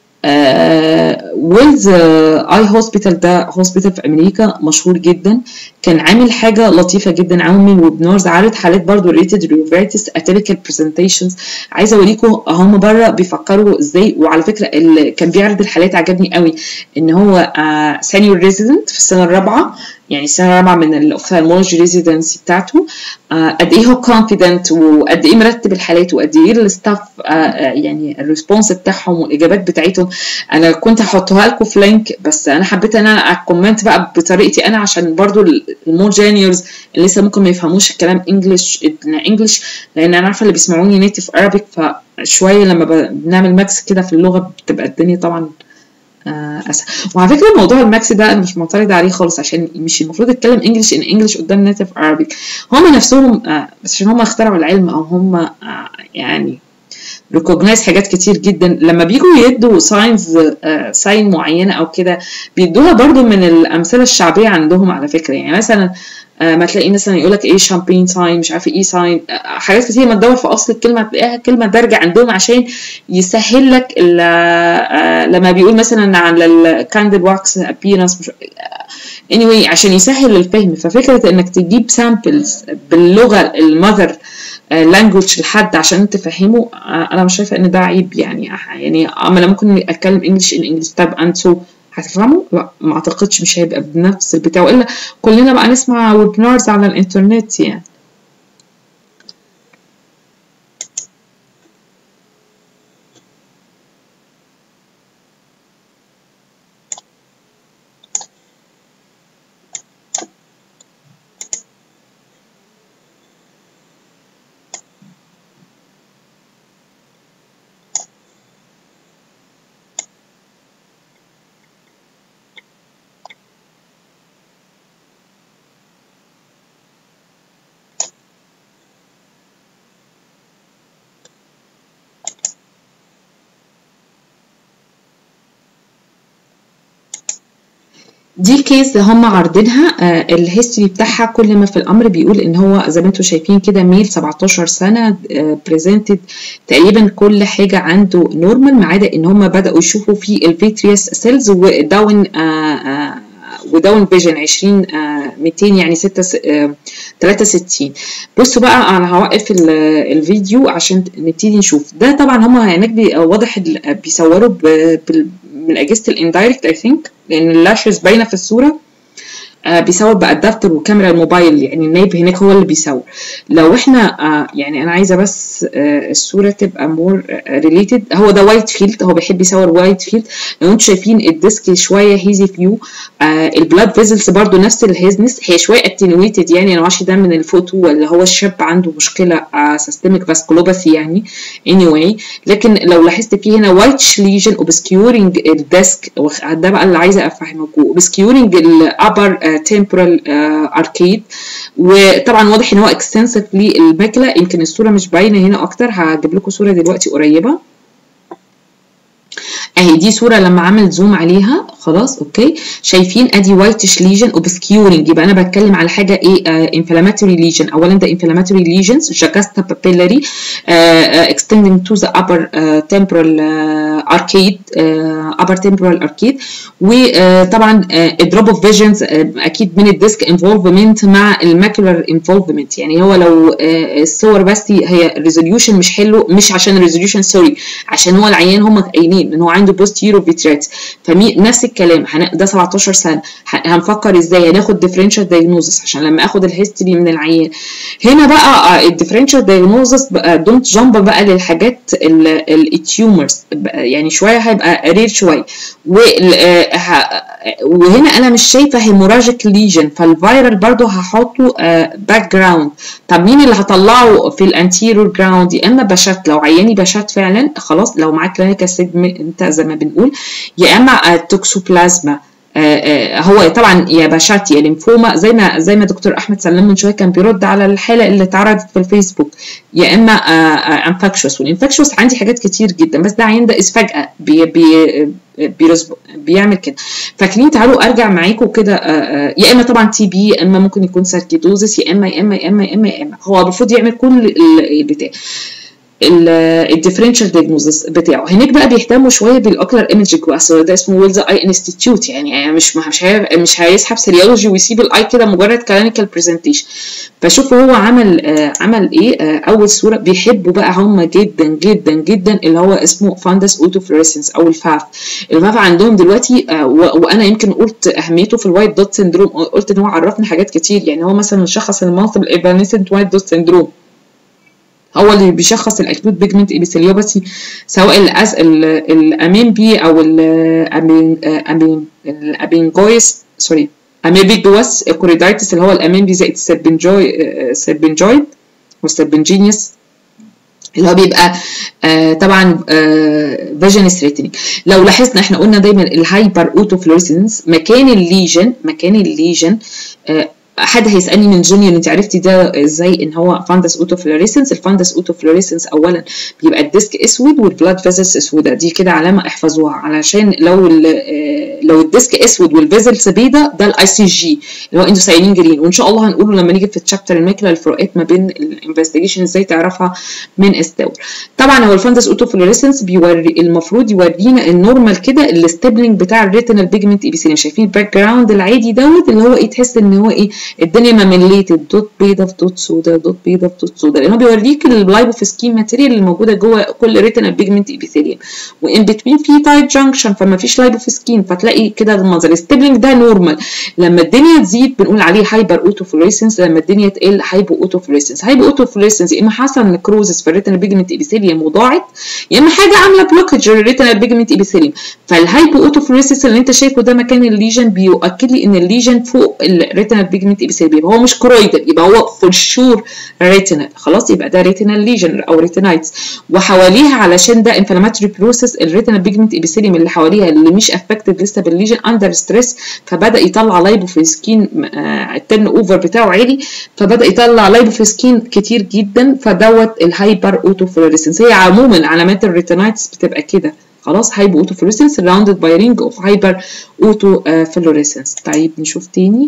ويلز اي هوسبيتال ده هوسبيتال في امريكا مشهور جدا كان عامل حاجه لطيفه جدا عامل ويبنارز عارض حالات برضو ريتد ريفيرتس اتيبيكال برزنتيشنز عايزه اوريكم هم بره بيفكروا ازاي وعلى فكره اللي كان بيعرض الحالات عجبني قوي ان هو سينيور ريزيدنت في السنه الرابعه يعني السنه الرابعه من الاوفثالمولوجي ريزيدنسي بتاعته آه قد ايه هو كونفيدنت وقد ايه مرتب الحالات وقد ايه الستاف آه يعني الريسبونس بتاعهم والاجابات بتاعتهم انا كنت هحطها لكم في لينك بس انا حبيت ان انا اكومنت بقى بطريقتي انا عشان برضو المور جينيورز اللي لسه ممكن ما يفهموش الكلام انجلش انجلش لان انا عارفه اللي بيسمعوني نيتف ارابيك فشويه لما بنعمل ماكس كده في اللغه بتبقى الدنيا طبعا اسهل وعلى فكره موضوع الماكس ده انا مش معترض عليه خالص عشان مش المفروض اتكلم انجلش ان انجلش قدام نيتف عربي هم نفسهم بس عشان هم اخترعوا العلم او هم يعني ريكوجنايز حاجات كتير جدا لما بيجوا يدوا ساينز ساين معينه او كده بيدوها برضو من الامثله الشعبيه عندهم على فكره يعني مثلا آه ما تلاقي مثلا يقول لك ايه شامبين ساين مش عارفه ايه ساين آه حاجات كتير ما تدور في اصل الكلمه تلاقيها كلمه دارجه عندهم عشان يسهل لك آه لما بيقول مثلا على الكاندل واكس ابيرنس مش anyway عشان يسهل الفهم ففكره انك تجيب سامبلز باللغه المذر لانجوج لحد عشان تفهمه انا مش شايفه ان ده عيب يعني يعني اما انا ممكن اتكلم انجلش ان انجلش طب انتوا هتفهموا؟ لا ما اعتقدش مش هيبقى بنفس البتاع والا كلنا بقى نسمع ويبنارز على الانترنت يعني دي كيس هم عارضينها آه الهيستوري بتاعها كل ما في الامر بيقول ان هو زي ما انتم شايفين كده ميل 17 سنه بريزنتد آه تقريبا كل حاجه عنده نورمال ما عدا ان هم بداوا يشوفوا في الفيتريوس سيلز وداون آه وداون فيجن 20 200 يعني 6 63 بصوا بقى انا هوقف الفيديو عشان نبتدي نشوف ده طبعا هم هناك واضح بيصوروا من اجهزه الاندايركت اي ثينك لان اللاشز باينه في الصوره آه بيصور بادابتر وكاميرا الموبايل يعني النايب هناك هو اللي بيصور لو احنا آه يعني انا عايزه بس آه الصوره تبقى مور ريليتد هو ده وايت فيلد هو بيحب يصور وايت فيلد لو انتم شايفين الديسك شويه هيزي فيو البلاد فيزلز برضو نفس الهيزنس هي شويه اتنويتد يعني انا معرفش ده من الفوتو ولا هو الشاب عنده مشكله سيستميك فاسكولوباثي يعني anyway لكن لو لاحظت في هنا وايت ليجن اوبسكيورنج الديسك ده بقى اللي عايزه افهمكم اوبسكيورنج الابر temporal اركيد وطبعا واضح ان هو اكستنسيف للماكله يمكن الصوره مش باينه هنا اكتر هجيب لكم صوره دلوقتي قريبه اهي دي صوره لما عمل زوم عليها خلاص اوكي شايفين ادي وايتش ليجن اوبسكيورنج يبقى انا بتكلم على حاجه ايه انفلاماتوري ليجن اولا ده انفلاماتوري ليجنز جاكاستا بابيلاري اكستندنج تو ذا upper temporal اركيد upper temporal اركيد وطبعا الدروب اوف فيجنز اكيد من الديسك انفولفمنت مع الماكولار انفولفمنت يعني هو لو الصور بس هي الريزوليوشن مش حلو مش عشان الريزوليوشن سوري عشان هو العيان هم قايلين ان هو عنده بوستيرو فيتريت فمي نفس الكلام ده 17 سنه هنفكر ازاي هناخد ديفرنشال دايجنوزس عشان لما اخد الهيستوري من العيان هنا بقى الديفرنشال دايجنوزس بقى دونت جامب بقى للحاجات التيومرز يعني شويه هيبقى رير شويه وهنا انا مش شايفه هيموراجيك ليجن فالفيرال برضو هحطه باك جراوند طب مين اللي هطلعه في الانتيريور جراوند يا اما باشات لو عياني باشات فعلا خلاص لو معاه كلينيكال سيجمنت زي ما بنقول يا اما توكسوبلازما هو طبعا يا باشات يا ليمفوما زي ما زي ما دكتور احمد سلام من شويه كان بيرد على الحاله اللي اتعرضت في الفيسبوك يا اما انفكشوس والانفكشوس عندي حاجات كتير جدا بس ده عين ده فجاه بي بي بيعمل كده فاكرين تعالوا ارجع معاكم كده يا اما طبعا تي بي يا اما ممكن يكون ساركيدوزس يا اما يا اما يا اما يا اما, يا إما. هو المفروض يعمل كل البتاع الديفرنشال دياجنوزس بتاعه هناك بقى بيهتموا شويه بالاوكلر ايمجنج اصل ده اسمه ويلز اي انستيتيوت يعني مش مش مش هيسحب سيريولوجي ويسيب الاي كده مجرد كلينيكال برزنتيشن فشوفوا هو عمل آه عمل ايه آه اول صوره بيحبوا بقى هم جدا جدا جدا اللي هو اسمه فاندس اوتوفلوريسنس او الفاف الفاف عندهم دلوقتي آه وانا يمكن قلت اهميته في الوايت دوت سندروم قلت ان هو عرفني حاجات كتير يعني هو مثلا شخص المالتيبل ايفانيسنت وايت دوت سندروم هو اللي بيشخص الاكيوت بيجمنت ابيثيليوباثي سواء الأز... الاميمبي او الامين الابينجويس سوري اميبيجوس كوريدايتس اللي هو الاميمبي زائد السبنجوي سبنجويد والسبنجينيوس اللي هو بيبقى آه طبعا فيجن ثريتنينج لو لاحظنا احنا قلنا دايما الهايبر اوتوفلوريسنس مكان الليجن مكان الليجن آه حد هيسالني من جونيور انت عرفتي ده ازاي ان هو فاندس اوتو فلوريسنس الفاندس اوتو فلوريسنس اولا بيبقى الديسك اسود والبلاد فيزلز اسوده دي كده علامه احفظوها علشان لو لو الديسك اسود والفيزلز بيضه ده الاي سي جي اللي هو اندوسايلين جرين وان شاء الله هنقوله لما نيجي في الشابتر الماكله الفروقات ما بين الانفستيجيشن ازاي تعرفها من استور طبعا هو الفاندس اوتو فلوريسنس بيوري المفروض يورينا النورمال كده الستيبلنج بتاع الريتينال بيجمنت ايبيثيليوم شايفين الباك جراوند العادي دوت اللي هو ايه تحس ان هو ايه الدنيا ممليتد دوت بيضه في دوت سودا دوت بيضه في دوت سودا لان هو بيوريك اللايبوفسكين ماتيريال اللي موجوده جوه كل ريتينال بيجمنت ايبيثيليوم وان بتوين في تايت جانكشن فما فيش لايبوفسكين فتلاقي كده المنظر الستيبلنج ده نورمال لما الدنيا تزيد بنقول عليه هايبر اوتوفلوريسنس لما الدنيا تقل هايبو اوتوفلوريسنس هايبو اوتوفلوريسنس يا اما حصل نكروزس في الريتينال بيجمنت ايبيثيليوم وضاعت يا اما حاجه عامله بلوكج للريتينال بيجمنت ايبيثيليوم فالهايبو اوتوفلوريسنس اللي انت شايفه ده مكان الليجن بيؤكد لي ان الليجن فوق الريتينال بيجمنت ايبيثيليوم يبقى هو مش كرويدال يبقى هو فور شور ريتينال خلاص يبقى ده ريتينال ليجن او ريتينايتس وحواليها علشان ده انفلاماتوري بروسيس الريتينال بيجمنت ايبيثيليوم اللي حواليها اللي مش افكتد لسه بالليجن اندر ستريس فبدا يطلع لايبوفيسكين الترن اوفر بتاعه عالي فبدا يطلع لايبوفيسكين كتير جدا فدوت الهايبر اوتوفلوريسنس هي عموما علامات الريتينايتس بتبقى كده خلاص هايبو اوتوفلوريسنس راوندد باي رينج اوف هايبر اوتوفلوريسنس طيب نشوف تاني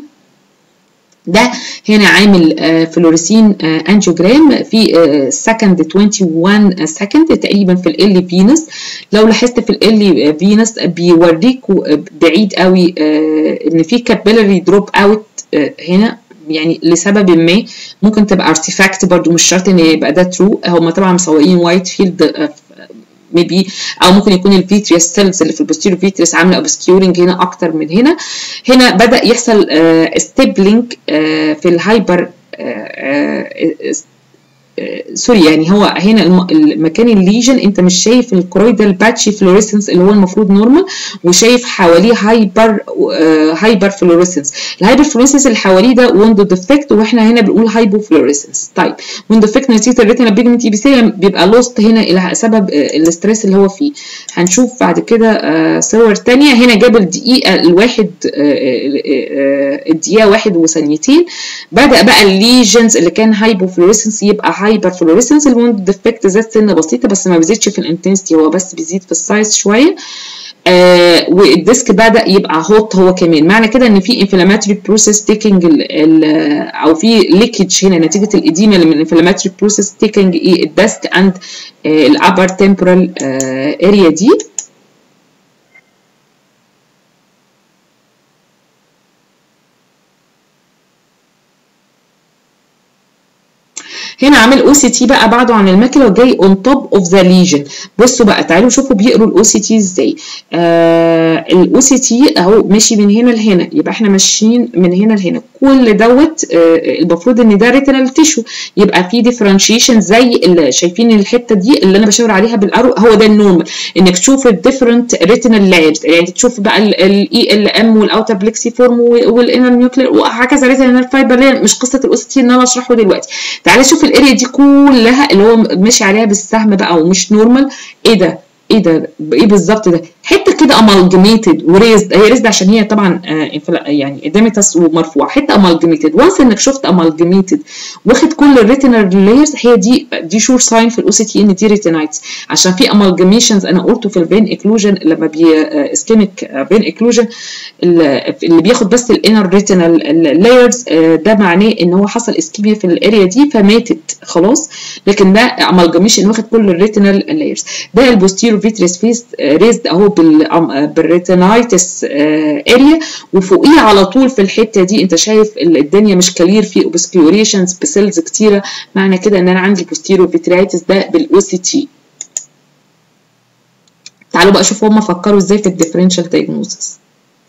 ده هنا عامل فلوريسين انجيوجرام في سكند 21 سكند تقريبا في ال فينس لو لاحظت في ال فينس بيوريكوا بعيد قوي ان في كابيلاري دروب اوت هنا يعني لسبب ما ممكن تبقى ارتيفاكت برضو مش شرط ان يبقى ده ترو هم طبعا مسوقين وايت فيلد ميبي او ممكن يكون الفيتريس سيلز اللي في البوستيريور فيتريس عامله اوبسكيورنج هنا اكتر من هنا هنا بدا يحصل ستيبلينج في الهايبر سوري يعني هو هنا المكان الليجن انت مش شايف الكرويدال باتشي فلوريسنس اللي هو المفروض نورمال وشايف حواليه هايبر هايبر فلوريسنس الهايبر فلوريسنس اللي حواليه ده ويندو ديفكت واحنا هنا بنقول هايبو فلوريسنس طيب ويندو ديفكت نتيجه الريتنا بيجمنت ايبيثيليوم بيبقى لوست هنا الى سبب الاستريس اللي هو فيه هنشوف بعد كده صور ثانيه هنا جاب الدقيقه الواحد الدقيقه واحد وثانيتين بدا بقى الليجنز اللي كان هايبو فلوريسنس يبقى هايبر فلوريسنس الوند ديفكت زاد سنه بسيطه بس ما بيزيدش في الانتنسيتي هو بس بيزيد في السايز شويه آه والديسك بدا يبقى هوت هو كمان معنى كده ان في انفلاماتوري بروسيس تيكينج او في ليكج هنا نتيجه الاديمه اللي من الانفلاماتوري بروسيس تيكينج ايه الديسك اند آه الابر تمبرال اريا دي هنا عامل او سي تي بقى بعده عن الماكله وجاي اون توب اوف ذا ليجن بصوا بقى تعالوا شوفوا بيقروا الاو سي تي ازاي الاو سي تي اهو ماشي من هنا لهنا يبقى احنا ماشيين من هنا لهنا كل دوت آه المفروض ان ده ريتينال تيشو يبقى في ديفرنشيشن زي اللي شايفين الحته دي اللي انا بشاور عليها بالارو هو ده النورمال انك تشوف الديفرنت ريتينال لايرز يعني تشوف بقى الاي ال ام والاوتر بلكسي فورم والانر نيوكلير وهكذا ريتينال فايبر مش قصه الاو سي تي ان انا اشرحه دلوقتي تعالى شوف الاريا دي كلها اللي هو ماشي عليها بالسهم بقى ومش نورمال ايه ده ايه ده ايه بالظبط ده حته كده امالجميتد وريزد هي ريزد عشان هي طبعا آه يعني اديمتس ومرفوع حته امالجميتد وانس انك شفت امالجميتد واخد كل الريتينال لايرز هي دي دي شور ساين في الاو سي تي ان دي ريتينايتس عشان في امالجميشنز انا قلته في الفين اكلوجن لما بي اسكيميك فين اكلوجن اللي بياخد بس الانر ريتينال لايرز ده معناه ان هو حصل اسكيميا في الاريا دي فماتت خلاص لكن ده امالجميشن واخد كل الريتينال لايرز ده البوستيرو فيتريس فيس ريزد اهو بالريتينايتس اريا وفوقيه على طول في الحته دي انت شايف الدنيا مش كلير في اوبسكيوريشنز بسيلز كتيره معنى كده ان انا عندي بوستيرو فيترايتس ده بالاو سي تي تعالوا بقى شوفوا هما فكروا ازاي في الديفرنشال دايجنوزس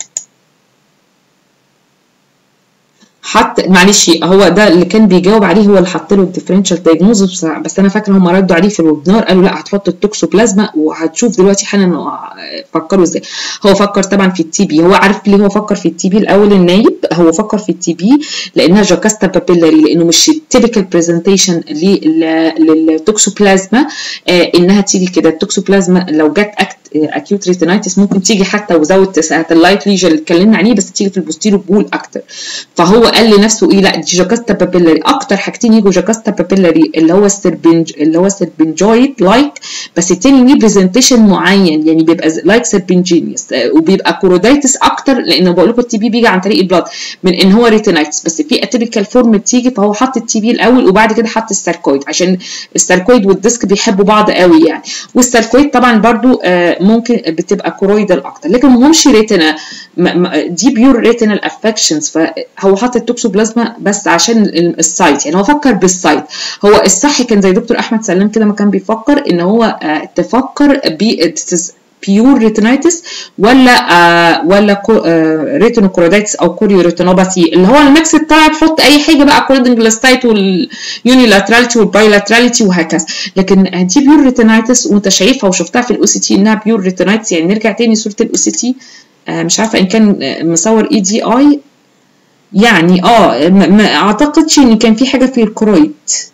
حط معلش هو ده اللي كان بيجاوب عليه هو اللي حط له الديفرنشال دايجنوزس بس انا فاكره هم ردوا عليه في الويبنار قالوا لا هتحط التوكسوبلازما وهتشوف دلوقتي حالا فكروا ازاي هو فكر طبعا في التي بي هو عارف ليه هو فكر في التي بي الاول النايب هو فكر في التي بي لانها جاكاستا بابيلاري لانه مش التيبيكال برزنتيشن للتوكسوبلازما آه انها تيجي كده التوكسوبلازما لو جت اكت اكيوت ريتينايتس ممكن تيجي حتى وزود اللايت ليجن اللي اتكلمنا عليه بس تيجي في البوستيرو بول اكتر فهو قال لنفسه ايه لا دي جاكاستا بابيلاري اكتر حاجتين يجوا جاكاستا بابيلاري اللي هو السربنج اللي هو سربنجويد لايك بس التاني ليه برزنتيشن معين يعني بيبقى لايك سربنجينيوس وبيبقى كورودايتس اكتر لان بقول لكم التي بي بيجي عن طريق البلاد من ان هو ريتينايتس بس في اتيبيكال فورم بتيجي فهو حط التي بي الاول وبعد كده حط الساركويد عشان الساركويد والديسك بيحبوا بعض قوي يعني والساركويد طبعا برضو ممكن بتبقى كورويدال اكتر لكن ما همش ريتنا دي بيور ريتينال افكشنز فهو حط التوكسوبلازما بس عشان السايت يعني هو فكر بالسايت هو الصح كان زي دكتور احمد سلام كده ما كان بيفكر ان هو تفكر ب بيور ريتينايتس ولا آه ولا كو آه ريتينوكورودايتس او كوريو ريتينوباثي اللي هو الميكس بتاعها تحط اي حاجه بقى اكوردنج للستايت واليونيلاتراليتي والبايلاتراليتي وهكذا لكن دي بيور ريتينايتس وانت شايفها وشفتها في الاو سي تي انها بيور ريتينايتس يعني نرجع تاني صوره الاو سي تي آه مش عارفه ان كان مصور اي دي اي يعني اه ما اعتقدش ان كان في حاجه في الكرويد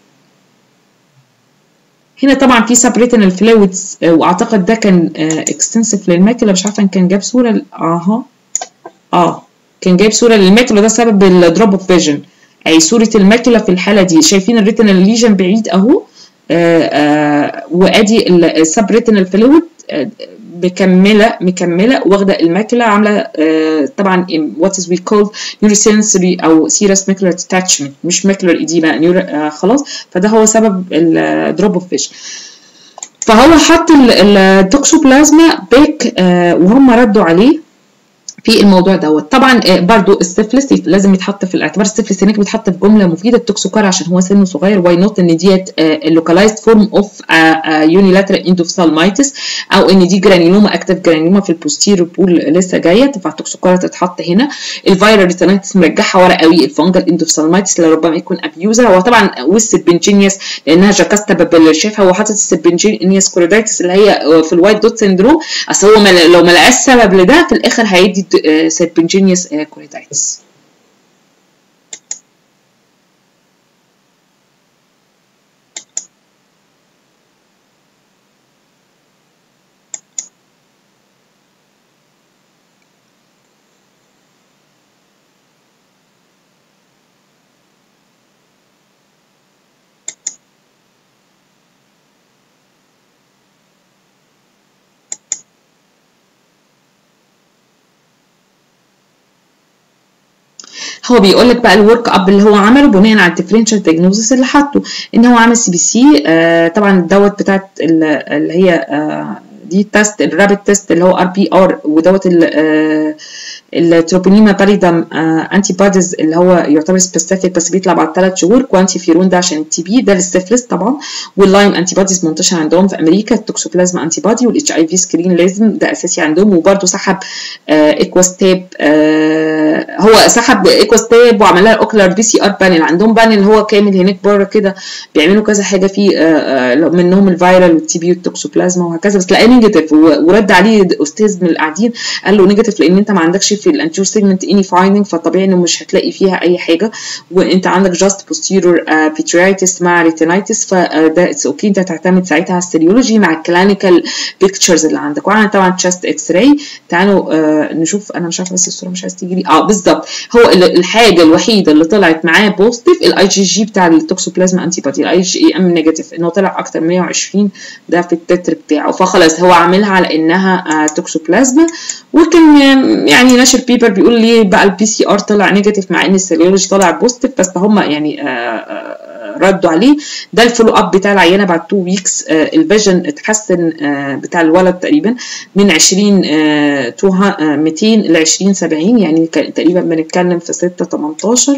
هنا طبعا في سبريتنال فلويدز واعتقد ده كان اكستنسيف للماكله مش عارفه ان كان جاب صوره اها اه كان جايب صوره للماكله ده سبب الدروب اوف فيجن اي صوره الماكله في الحاله دي شايفين الريتنال ليجن بعيد اهو وادي السبريتنال فلويد مكمله مكمله واخده الماكله عامله طبعا وات از وي كول نيوروسنسوري او سيرس ماكلر اتاتشمنت مش ماكلر ايديما خلاص فده هو سبب الدروب اوف فيش فهو حط التوكسوبلازما باك وهم ردوا عليه في الموضوع دوت طبعا برضو السفلس لازم يتحط في الاعتبار السفلس هناك بيتحط في جمله مفيده التوكسوكار عشان هو سنه صغير واي نوت ان ديت اللوكالايزد فورم اوف يونيلاترال اندوفسالمايتس او ان دي جرانيلوما اكتف جرانيلوما في البوستيرو بول لسه جايه فالتوكسوكار تتحط هنا الفيرال ريتينايتس مرجعها ورا قوي الفونجل اندوفسالمايتس اللي ربما يكون ابيوزر هو طبعا والسبنجينيوس لانها جاكاستا بابيلر شايفها هو حاطط السبنجينيوس كوريدايتس اللي هي في الوايت دوت سندروم اصل هو لو ما لقاش سبب لده في الاخر هيدي serpiginous choroiditis. هو بيقول لك بقى الورك اب اللي هو عمله بناء على الديفرنشال دياجنوزس اللي حاطه ان هو عامل سي بي سي آه طبعا دوت بتاعت اللي هي آه دي التست الرابid تيست اللي هو ار بي ار ودوت التروبونيما باريدم انتي بوديز اللي هو يعتبر سبيسيفيك بس بيطلع بعد ثلاث شهور كوانتي فيرون ده عشان التي بي ده للسيفلس طبعا واللايم انتي بوديز منتشر عندهم في امريكا التوكسوبلازما انتي بودي والاتش اي في سكرين لازم ده اساسي عندهم وبرده سحب ايكواستاب هو سحب ايكواستاب وعمل لها اوكلر بي سي ار بانل عندهم بانل هو كامل هناك بره كده بيعملوا كذا حاجه فيه منهم الفيرال والتي بي والتوكسوبلازما وهكذا بس لقاه نيجاتيف ورد عليه استاذ من القاعدين قال له نيجاتيف لان انت ما عندكش في الانتيور سيجمنت اني فايندنج فطبيعي انه مش هتلاقي فيها اي حاجه وانت عندك جاست بوستيرور بيتريتس مع ريتينايتس فده اتس اوكي انت هتعتمد ساعتها على السيريولوجي مع الكلينيكال بيكتشرز اللي عندك وعندنا طبعا تشست اكس راي تعالوا آه نشوف انا مش عارفه بس الصوره مش عايز تيجي لي اه بالظبط هو الحاجه الوحيده اللي طلعت معاه بوزيتيف الاي جي جي بتاع التوكسوبلازما انتي بودي الاي جي ام نيجاتيف انه طلع اكتر 120 ده في التتر بتاعه فخلاص هو عاملها على انها توكسوبلازما وكان يعني ناشر بيبر بيقول ليه بقى البي سي ار طلع نيجاتيف مع ان السيرولوجي طلع بوزيتيف بس هم يعني ردوا عليه ده الفولو اب بتاع العيانه بعد 2 ويكس الفيجن اتحسن بتاع الولد تقريبا من 20 200 ل 20 70 يعني تقريبا بنتكلم في 6 18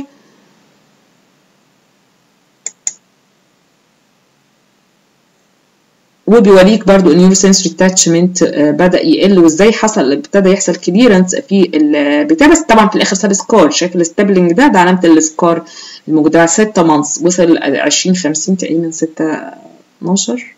وبيوريك برضو النيوروسنسوري اتاتشمنت بدا يقل وازاي حصل ابتدى يحصل كليرنس في البتاع بس طبعا في الاخر ساب سكار شايف الستابلنج ده ده علامه السكار الموجوده على 6 مانثs وصل 20 50 تقريبا 6 12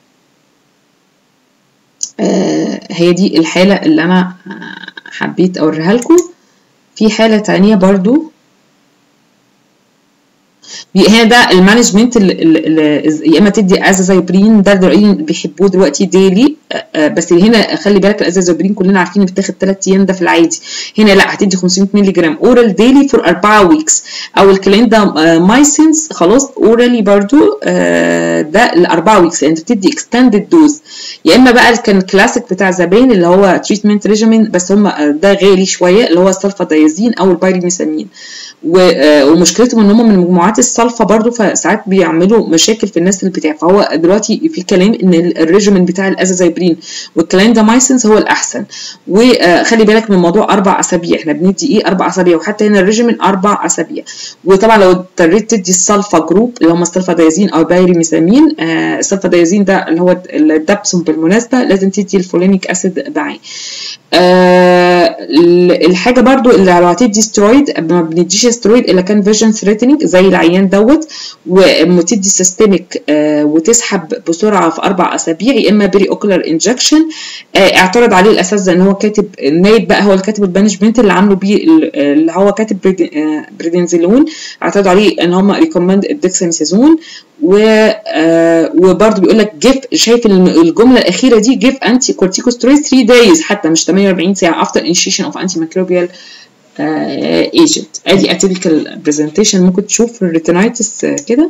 آه هي دي الحاله اللي انا حبيت اوريها لكم في حاله تانية برضو هنا ده المانجمنت يا اما تدي ازازايبرين ده دلوقتي بيحبوه دلوقتي ديلي بس هنا خلي بالك الازازايبرين كلنا عارفين بتاخد 3 ايام ده في العادي هنا لا هتدي 500 مللي جرام اورال ديلي فور 4 ويكس او الكلام ده مايسنس خلاص اورالي برضو ده ل 4 ويكس انت بتدي اكستندد دوز يا اما بقى كان الكلاسيك بتاع زمان اللي هو تريتمنت ريجيمين بس هم ده غالي شويه اللي هو السلفادايزين او البايريميثامين ومشكلتهم ان هم من مجموعات السلفا برضو فساعات بيعملوا مشاكل في الناس اللي بتاع فهو دلوقتي في كلام ان الريجيمين بتاع الازازايبرين والكلام ده مايسنس هو الاحسن وخلي بالك من موضوع اربع اسابيع احنا بندي ايه اربع اسابيع وحتى هنا الريجيمين اربع اسابيع وطبعا لو اضطريت تدي السلفا جروب اللي هم السلفادايزين او بايريميثامين آه السلفادايزين ده اللي هو الدبسون بالمناسبه لازم تدي الفولينيك اسيد معاه آه الحاجه برضو اللي لو هتدي سترويد ما بنديش سترويد الا كان فيجن ثريتنينج زي العيان دوت وتدي سيستميك آه وتسحب بسرعه في اربع اسابيع يا اما بري اوكولار انجكشن آه اعترض عليه الاساتذه ان هو كاتب نايب بقى هو اللي كاتب المانجمنت اللي عامله بيه اللي هو كاتب بريدنزلون اعترضوا عليه ان هم ريكومند الدكساميثازون و آه وبرده بيقول لك جيف شايف الجمله الاخيره دي جيف انتي كورتيكوسترويد 3 دايز حتى مش 48 ساعه افتر انيشيشن اوف انتي ميكروبيال ايجنت ادي اتيبيكال برزنتيشن ممكن تشوف الريتينايتس كده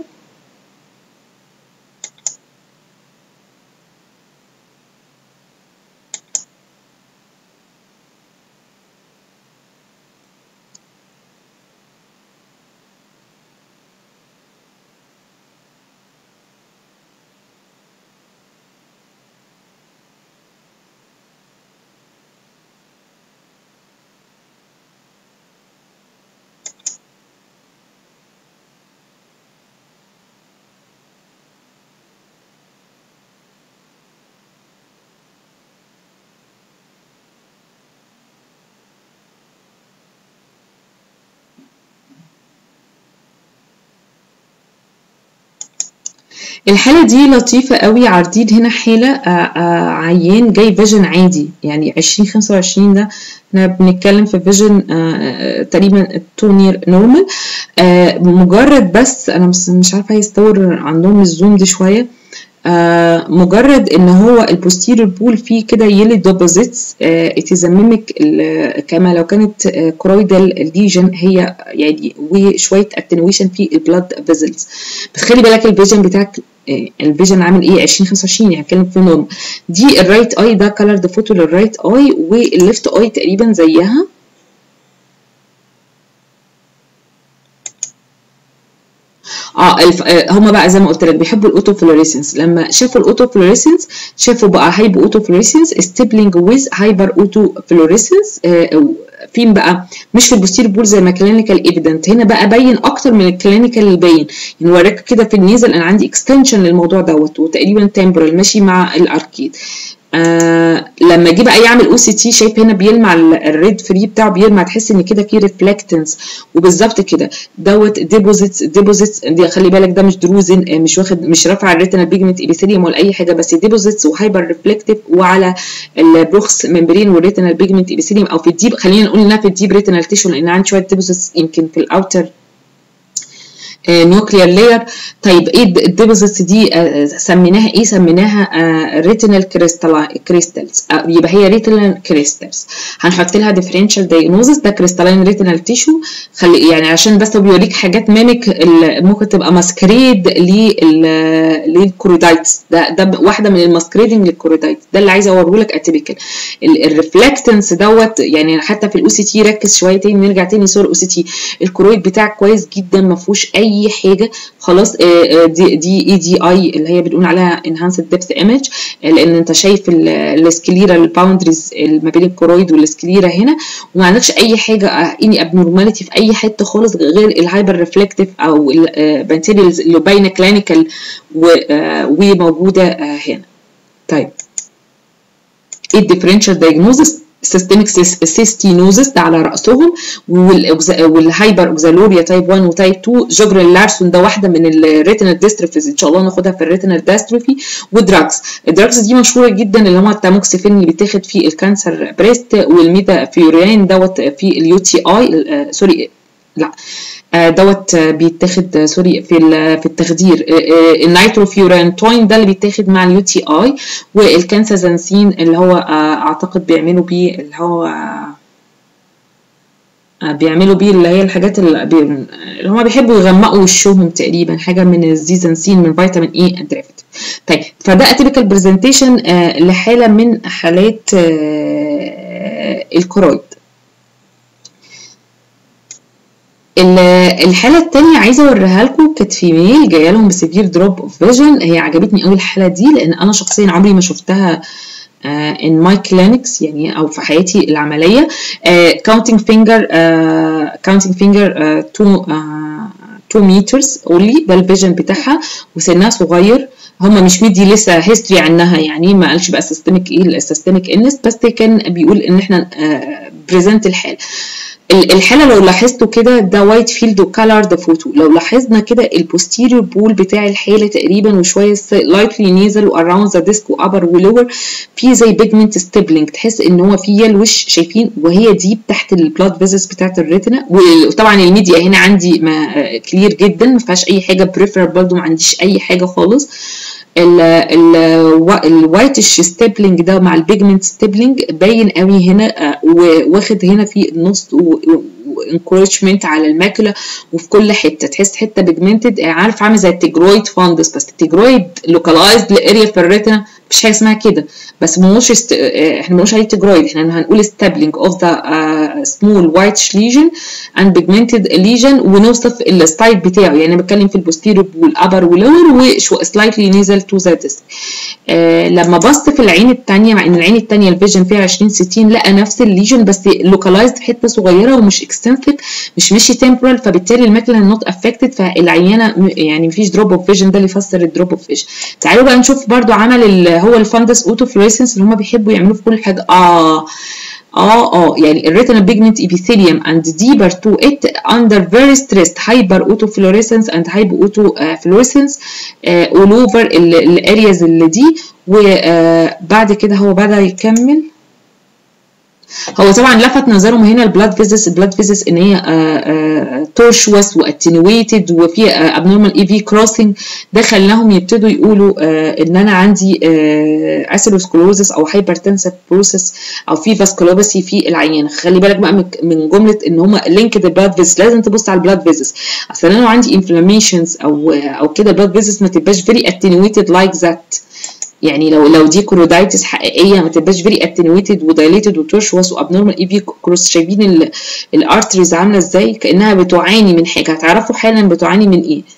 الحالة دي لطيفة قوي عارضين هنا حالة عيان جاي فيجن عادي يعني 2025 ده احنا بنتكلم في فيجن تقريبا تونير نورمال مجرد بس انا مش عارفة هيستور عندهم الزوم دي شوية آه مجرد ان هو البوستيريور بول فيه كده يلي ديبوزيتس اتزممك كما لو كانت آه كرويدال ليجن هي يعني وشويه اتنويشن في البلاد فيزلز بس خلي بالك الفيجن بتاعك آه الفيجن عامل ايه 2025 يعني هتكلم في نورم دي الرايت اي ده كلر فوتو للرايت اي والليفت اي تقريبا زيها اه الف... آه هم بقى زي ما قلت لك بيحبوا الاوتو فلوريسنس لما شافوا الاوتو فلوريسنس شافوا بقى هايبو اوتو فلوريسنس ستيبلينج ويز هايبر اوتو فلوريسنس آه فين بقى مش في البوستير بول زي ما كلينيكال ايفيدنت هنا بقى باين اكتر من الكلينيكال اللي باين يعني وراك كده في النيزل انا عندي اكستنشن للموضوع دوت وتقريبا تمبرال ماشي مع الاركيد آه لما جه بقى يعمل او سي تي شايف هنا بيلمع الريد فري بتاعه بيلمع تحس ان كده في ريفلكتنس وبالظبط كده دوت ديبوزيتس ديبوزيتس دي خلي بالك ده مش دروزن مش واخد مش رافع الريتينال بيجمنت ايبيثيليوم ولا اي حاجه بس ديبوزيتس وهايبر ريفلكتيف وعلى البروكس ممبرين والريتينال بيجمنت ايبيثيليوم او في الديب خلينا نقول انها في الديب ريتينال تيشو لان عندي شويه ديبوزيتس يمكن في الاوتر نيوكليير لاير طيب ايه الديبوزيتس دي آه سميناها ايه سميناها ريتينال كريستالز يبقى هي ريتينال كريستالز هنحط لها ديفرنشال دايجنوزس ده كريستالين ريتينال تيشو خلي يعني عشان بس بيوريك حاجات ميميك ممكن تبقى ماسكريد للكوريدايتس ده ده واحده من الماسكريدنج للكوريدايتس ده اللي عايزه اوريه لك اتيبيكال الريفلكتنس دوت يعني حتى في الاو سي تي ركز شويه تاني نرجع تاني صور الاو سي تي الكرويد بتاعك كويس جدا ما فيهوش اي اي حاجه خلاص دي دي اي دي اي اللي هي بنقول عليها انهانسد ديبث ايمج لان انت شايف السكليرا الباوندريز ما بين الكرويد والسكليرا هنا وما عندكش اي حاجه اني ابنورماليتي في اي حته خالص غير الهايبر ريفلكتيف او البانتيريالز اللي باينه كلينيكال وموجوده هنا طيب ايه الديفرنشال دايجنوزس سيستميك سيستينوزس ده على راسهم والهايبر اوكزالوريا تايب 1 وتايب 2 جوجرال لارسون ده واحده من الريتينال ديستروفيز ان شاء الله ناخدها في الريتينال ديستروفي ودراجز الدراجز دي مشهوره جدا اللي هو التاموكسيفين اللي بيتاخد في الكانسر بريست والميدا فيوريان دوت في اليو تي اي سوري لا دوت بيتاخد سوري في في التخدير النيتروفيورانتوين ده اللي بيتاخد مع اليو تي اي والكانسازانسين اللي هو اعتقد بيعملوا بيه اللي هو بيعملوا بيه اللي هي الحاجات اللي, بي... اللي هما بيحبوا يغمقوا وشهم تقريبا حاجه من الزيزانسين من فيتامين اي الدريفت طيب فده اتيبيكال برزنتيشن لحاله من حالات الكرويد الحاله الثانيه عايزه اوريها لكم كانت فيميل جايه لهم بسيفير دروب اوف فيجن هي عجبتني قوي الحاله دي لان انا شخصيا عمري ما شفتها uh, in my clinics يعني او في حياتي العمليه uh, counting finger uh, counting finger uh, two uh, 2 meters only ده الفيجن بتاعها وسنها صغير هم مش مدي لسه هيستوري عنها يعني ما قالش بقى سيستميك ايه السيستميك انس بس كان بيقول ان احنا بريزنت الحاله الحاله لو لاحظتوا كده ده وايت فيلد وكالرد فوتو لو لاحظنا كده البوستيريور بول بتاع الحاله تقريبا وشويه لايتلي نيزل واراوند ذا ديسك وابر ولور في زي بيجمنت ستيبلينج تحس ان هو في يلوش شايفين وهي دي تحت البلاد فيزس بتاعت الريتنا وطبعا الميديا هنا عندي ما كلير جدا ما فيهاش اي حاجه بريفرال برضو ما عنديش اي حاجه خالص الوايتش ستيبلينج ده مع البيجمنت ستيبلينج باين قوي هنا واخد هنا في النص وانكورجمنت على الماكله وفي كل حته تحس حته بيجمنتد عارف عامل زي التجرويد فاندس بس التجرويد لوكالايزد لاريا في الريتنا مفيش حاجه اسمها كده بس مش است... احنا بنقولش عليه تجرويد احنا هنقول ستابلينج اوف ذا سمول وايت ليجن اند بيجمنتد ليجن ونوصف الستايل بتاعه يعني بتكلم في البوستيريور والابر ولور وسلايتلي نيزل تو ذا ديسك لما بصت في العين الثانيه مع ان العين الثانيه الفيجن فيها 20 60 لقى نفس الليجن بس لوكالايزد في حته صغيره ومش اكستنسيف مش مشي تمبرال فبالتالي الماكله نوت افكتد فالعيانه يعني مفيش دروب اوف فيجن ده اللي يفسر الدروب اوف فيجن تعالوا بقى نشوف برده عمل هو الفندس اوتو فلوريسنس اللي هم بيحبوا يعملوه في كل حاجه اه اه اه يعني الريتنا بيجمنت ابيثيليوم and deeper to it under very stressed hyper autofluorescence and hyper autofluorescence uh, all over الارياز اللي دي وبعد كده هو بدا يكمل هو طبعا لفت نظرهم هنا البلاد فيزس البلاد فيزس ان هي تورشوس واتنويتد وفي ابنورمال اي في كروسنج ده خلاهم يبتدوا يقولوا ان انا عندي اسيروسكلوزس او هايبرتنسيف بروسيس او في فاسكولوباسي في العيان خلي بالك بقى من جمله ان هم لينكد البلاد فيزس لازم تبص على البلاد فيزس اصل انا لو عندي انفلاميشنز او او كده البلاد فيزس ما تبقاش فيري اتنويتد لايك ذات يعني لو لو دي كورودايتس حقيقيه ما تبقاش فيري اتنويتد ودايليتد وتورشوس وابنورمال اي في كروس شايفين الارتريز عامله ازاي كانها بتعاني من حاجه هتعرفوا حالا بتعاني من ايه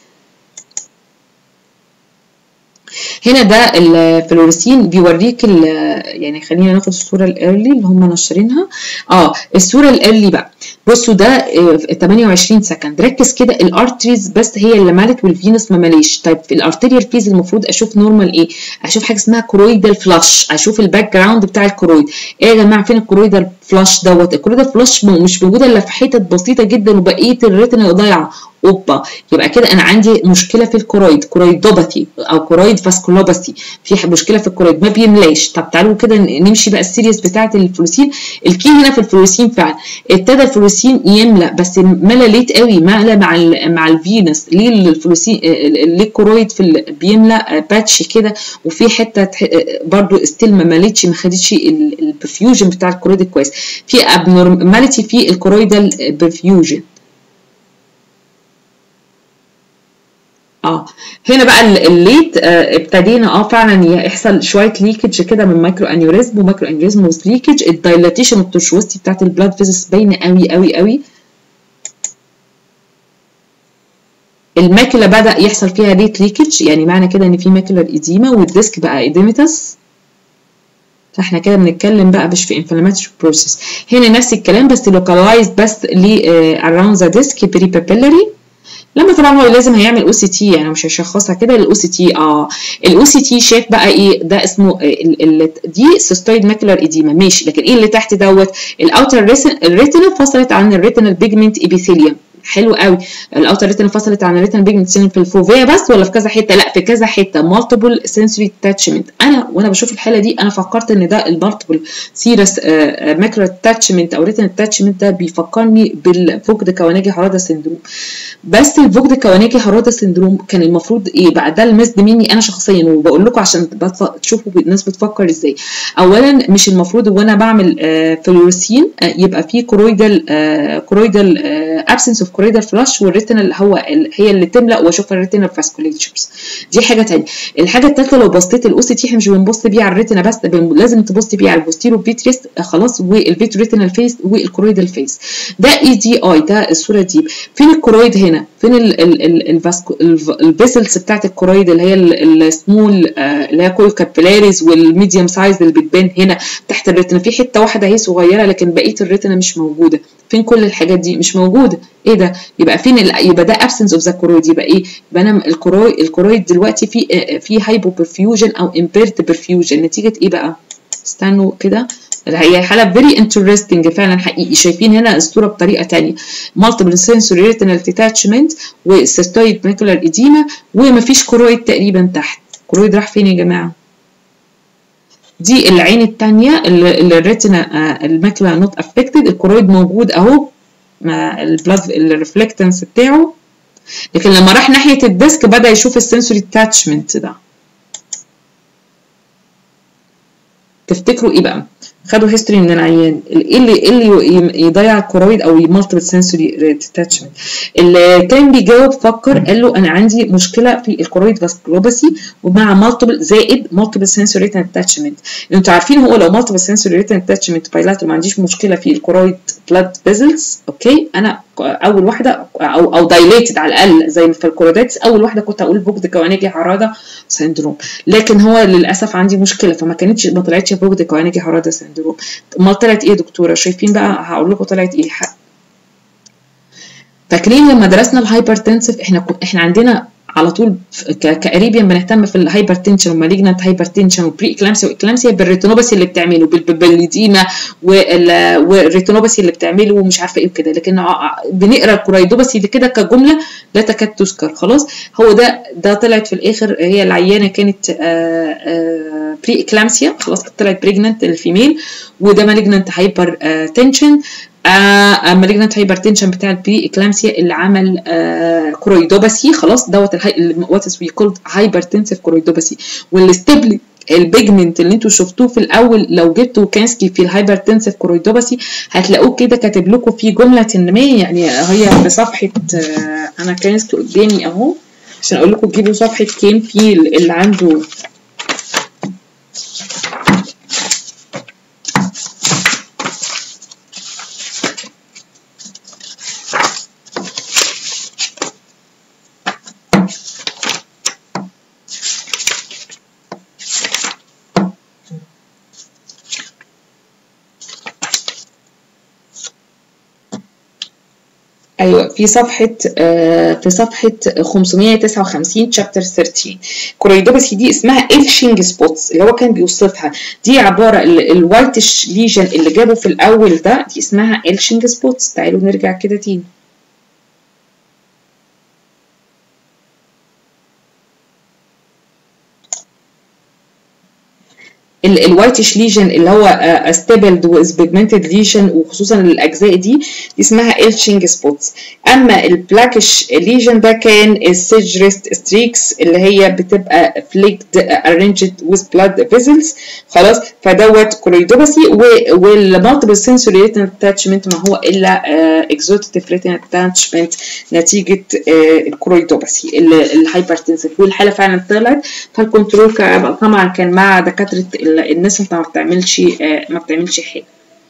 هنا ده الفلوريسين بيوريك يعني خلينا ناخد الصوره الايرلي اللي هم ناشرينها اه الصوره الايرلي بقى بصوا ده 28 سكند ركز كده الارتريز بس هي اللي مالت والفينس ما ماليش طيب في الارتيريال فيز المفروض اشوف نورمال ايه اشوف حاجه اسمها كرويدال فلاش اشوف الباك جراوند بتاع الكرويد ايه يا جماعه فين الكرويدال فلاش دوت الكرويدال فلاش مش موجوده الا في حتت بسيطه جدا وبقيه الريتنا ضايعه اوبا يبقى كده انا عندي مشكله في الكرويد كرويدوباثي او كرويد فاسكولوباثي في مشكله في الكرويد ما بيملاش طب تعالوا كده نمشي بقى السيريس بتاعه الفلوسين الكي هنا في الفلوسين فعلا ابتدى الفلوسين يملا بس ملا ليت قوي ملا مع ال مع الفينس ليه الفلوسين ليه الكرويد في بيملا باتش كده وفي حته برضو ستيل ما ملتش ما خدتش البرفيوجن بتاع الكرويد كويس في ابنورماليتي في الكرويدال برفيوجن اه هنا بقى الليت آه ابتدينا اه فعلا يحصل شويه ليكج كده من مايكرو انيوريزم ومايكرو انيوريزم وذ ليكج الدايلاتيشن الترشوستي بتاعت البلاد فيزس باينه قوي قوي قوي الماكله بدا يحصل فيها ليت ليكج يعني معنى كده ان في ماكلر ايديما والديسك بقى ايديمتس فاحنا كده بنتكلم بقى مش في انفلاماتوري بروسيس هنا نفس الكلام بس لوكالايزد بس ل اراوند ذا ديسك بري بابيلاري لما طبعا هو لازم هيعمل او سي تي يعني مش هيشخصها كده الاو سي تي اه الاو سي تي شاف بقى ايه ده اسمه ال ال دي سيستويد ماكلر ايديما ماشي لكن ايه اللي تحت دوت الاوتر الريتنا فصلت عن الريتنال بيجمنت ابيثيليوم حلو قوي الاوتر ريتنا فصلت عن الريتنا بيجمنت في الفوفيا بس ولا في كذا حته لا في كذا حته مالتيبل سنسوري اتاتشمنت انا وانا بشوف الحاله دي انا فكرت ان ده المالتيبل سيرس ماكرو اتاتشمنت او ريتنا اتاتشمنت ده بيفكرني بالفوكد كواناجي هارادا سندروم بس الفوكد كواناجي هارادا سندروم كان المفروض ايه بقى ده المسد مني انا شخصيا وبقول لكم عشان تشوفوا الناس بتفكر ازاي اولا مش المفروض وانا بعمل فلورسين يبقى في كرويدال كرويدال ابسنس اوف كرويدال فلاش والريتنا اللي هو هي اللي تملا واشوف الريتنا فاسكوليتشرز دي حاجه ثانيه الحاجه الثالثه لو بصيت الاو سي تي احنا مش بنبص بيه على الريتنا بس لازم تبص بيه على البوستيرو فيتريس خلاص والفيترو ريتنال فيس والكرويدال فيس ده اي دي اي ده الصوره دي فين الكرويد هنا فين الفيسلز بتاعت الكرويد اللي هي السمول اللي هي كل كابيلاريز والميديوم سايز اللي بتبان هنا تحت الريتنا في حته واحده هي صغيره لكن بقيه الريتنا مش موجوده فين كل الحاجات دي مش موجوده ايه ده يبقى فين ال... يبقى ده absence of the choroid يبقى ايه يبقى انا الكرويد الكرويد دلوقتي في في هايبو برفيوجن او امبيرت برفيوجن نتيجه ايه بقى استنوا كده هي حاله فيري انترستنج فعلا حقيقي شايفين هنا الصوره بطريقه ثانيه مالتيبل سنسوري ريتينال ديتاتشمنت وسيستويد ماكولار اديما ومفيش كرويد تقريبا تحت كرويد راح فين يا جماعه دي العين الثانيه اللي الريتنا الماكولا نوت افكتد الكرويد موجود اهو البلاد الريفلكتنس بتاعه لكن لما راح ناحيه الديسك بدا يشوف السنسوري اتاتشمنت ده تفتكروا ايه بقى خدوا هيستوري من العيان ايه اللي ايه اللي يضيع الكرويد او مالتيبل سنسوري ديتاتشمنت اللي كان بيجاوب فكر قال له انا عندي مشكله في الكرويد فاسكولوباسي ومع مالتيبل زائد مالتيبل سنسوري ديتاتشمنت انتوا عارفين هو لو مالتيبل سنسوري ديتاتشمنت بايلاتر ما عنديش مشكله في الكرويد بلاد فيزلز اوكي انا اول واحده او او دايليتد على الاقل زي في الكوروداتس اول واحده كنت اقول فوجد كوانيجي حراده سندروم لكن هو للاسف عندي مشكله فما كانتش ما طلعتش فوجد كوانيجي حراده سندروم امال طلعت ايه يا دكتوره شايفين بقى هقول لكم طلعت ايه فاكرين لما درسنا الهايبرتنسف احنا احنا عندنا على طول كاريبيان بنهتم في الهايبر تنشن ومالجنانت هايبر تنشن وبري اكلامسيا واكلامسيا بالريتينوباثي اللي بتعمله بالليديما والريتينوباثي اللي بتعمله ومش عارفه ايه وكده لكن بنقرا الكورايدوباثي دي كده كجمله لا تكاد تذكر خلاص هو ده ده طلعت في الاخر هي العيانه كانت بري اكلامسيا خلاص طلعت بريجننت الفيميل وده مالجنانت هايبر تنشن مالجنت هايبرتنشن بتاع البري اكلامسيا اللي عمل آه كرويدوباسي خلاص دوت وات از وي كولد هايبرتنسيف كرويدوباسي والستيبل البيجمنت اللي انتوا شفتوه في الاول لو جبتوا كانسكي في الهايبرتنسيف كرويدوباسي هتلاقوه كده كاتب لكم في جمله ما يعني هي في صفحه آه انا كانسكي قدامي اهو عشان اقول لكم تجيبوا صفحه كام في اللي عنده ايوه في صفحه آه في صفحه 559 شابتر 13 كوريدوباسي دي اسمها إلشينج سبوتس اللي هو كان بيوصفها دي عباره الوايتش ليجن اللي جابه في الاول ده دي اسمها إلشينج سبوتس تعالوا نرجع كده تاني الوايتش ليجن اللي هو ستيبلد ويز بيجمنتد ليجن وخصوصا الاجزاء دي دي اسمها إلشينج سبوتس اما البلاكش ليجن ده كان السيجرست ستريكس اللي هي بتبقى فليكد ارينجد ويز بلاد فيزلز خلاص فدوت كوريدوباسي والمالتيبل سنسوري ريتن اتاتشمنت ما هو الا اكزوتيف ريتن اتاتشمنت نتيجه الكوريدوباسي الهايبرتنسيف والحاله فعلا طلعت فالكنترول طبعا كان مع دكاتره الناس اللي ما بتعملش ما بتعملش حاجه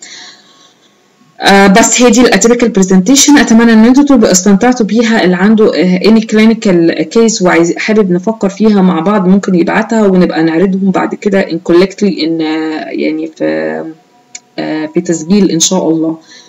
آه بس هي دي الاتيبيكال برزنتيشن اتمنى ان انتوا تبقوا استمتعتوا بيها اللي عنده اني كلينيكال كيس وعايز حابب نفكر فيها مع بعض ممكن يبعتها ونبقى نعرضهم بعد كده ان كولكتلي ان يعني في آه في تسجيل ان شاء الله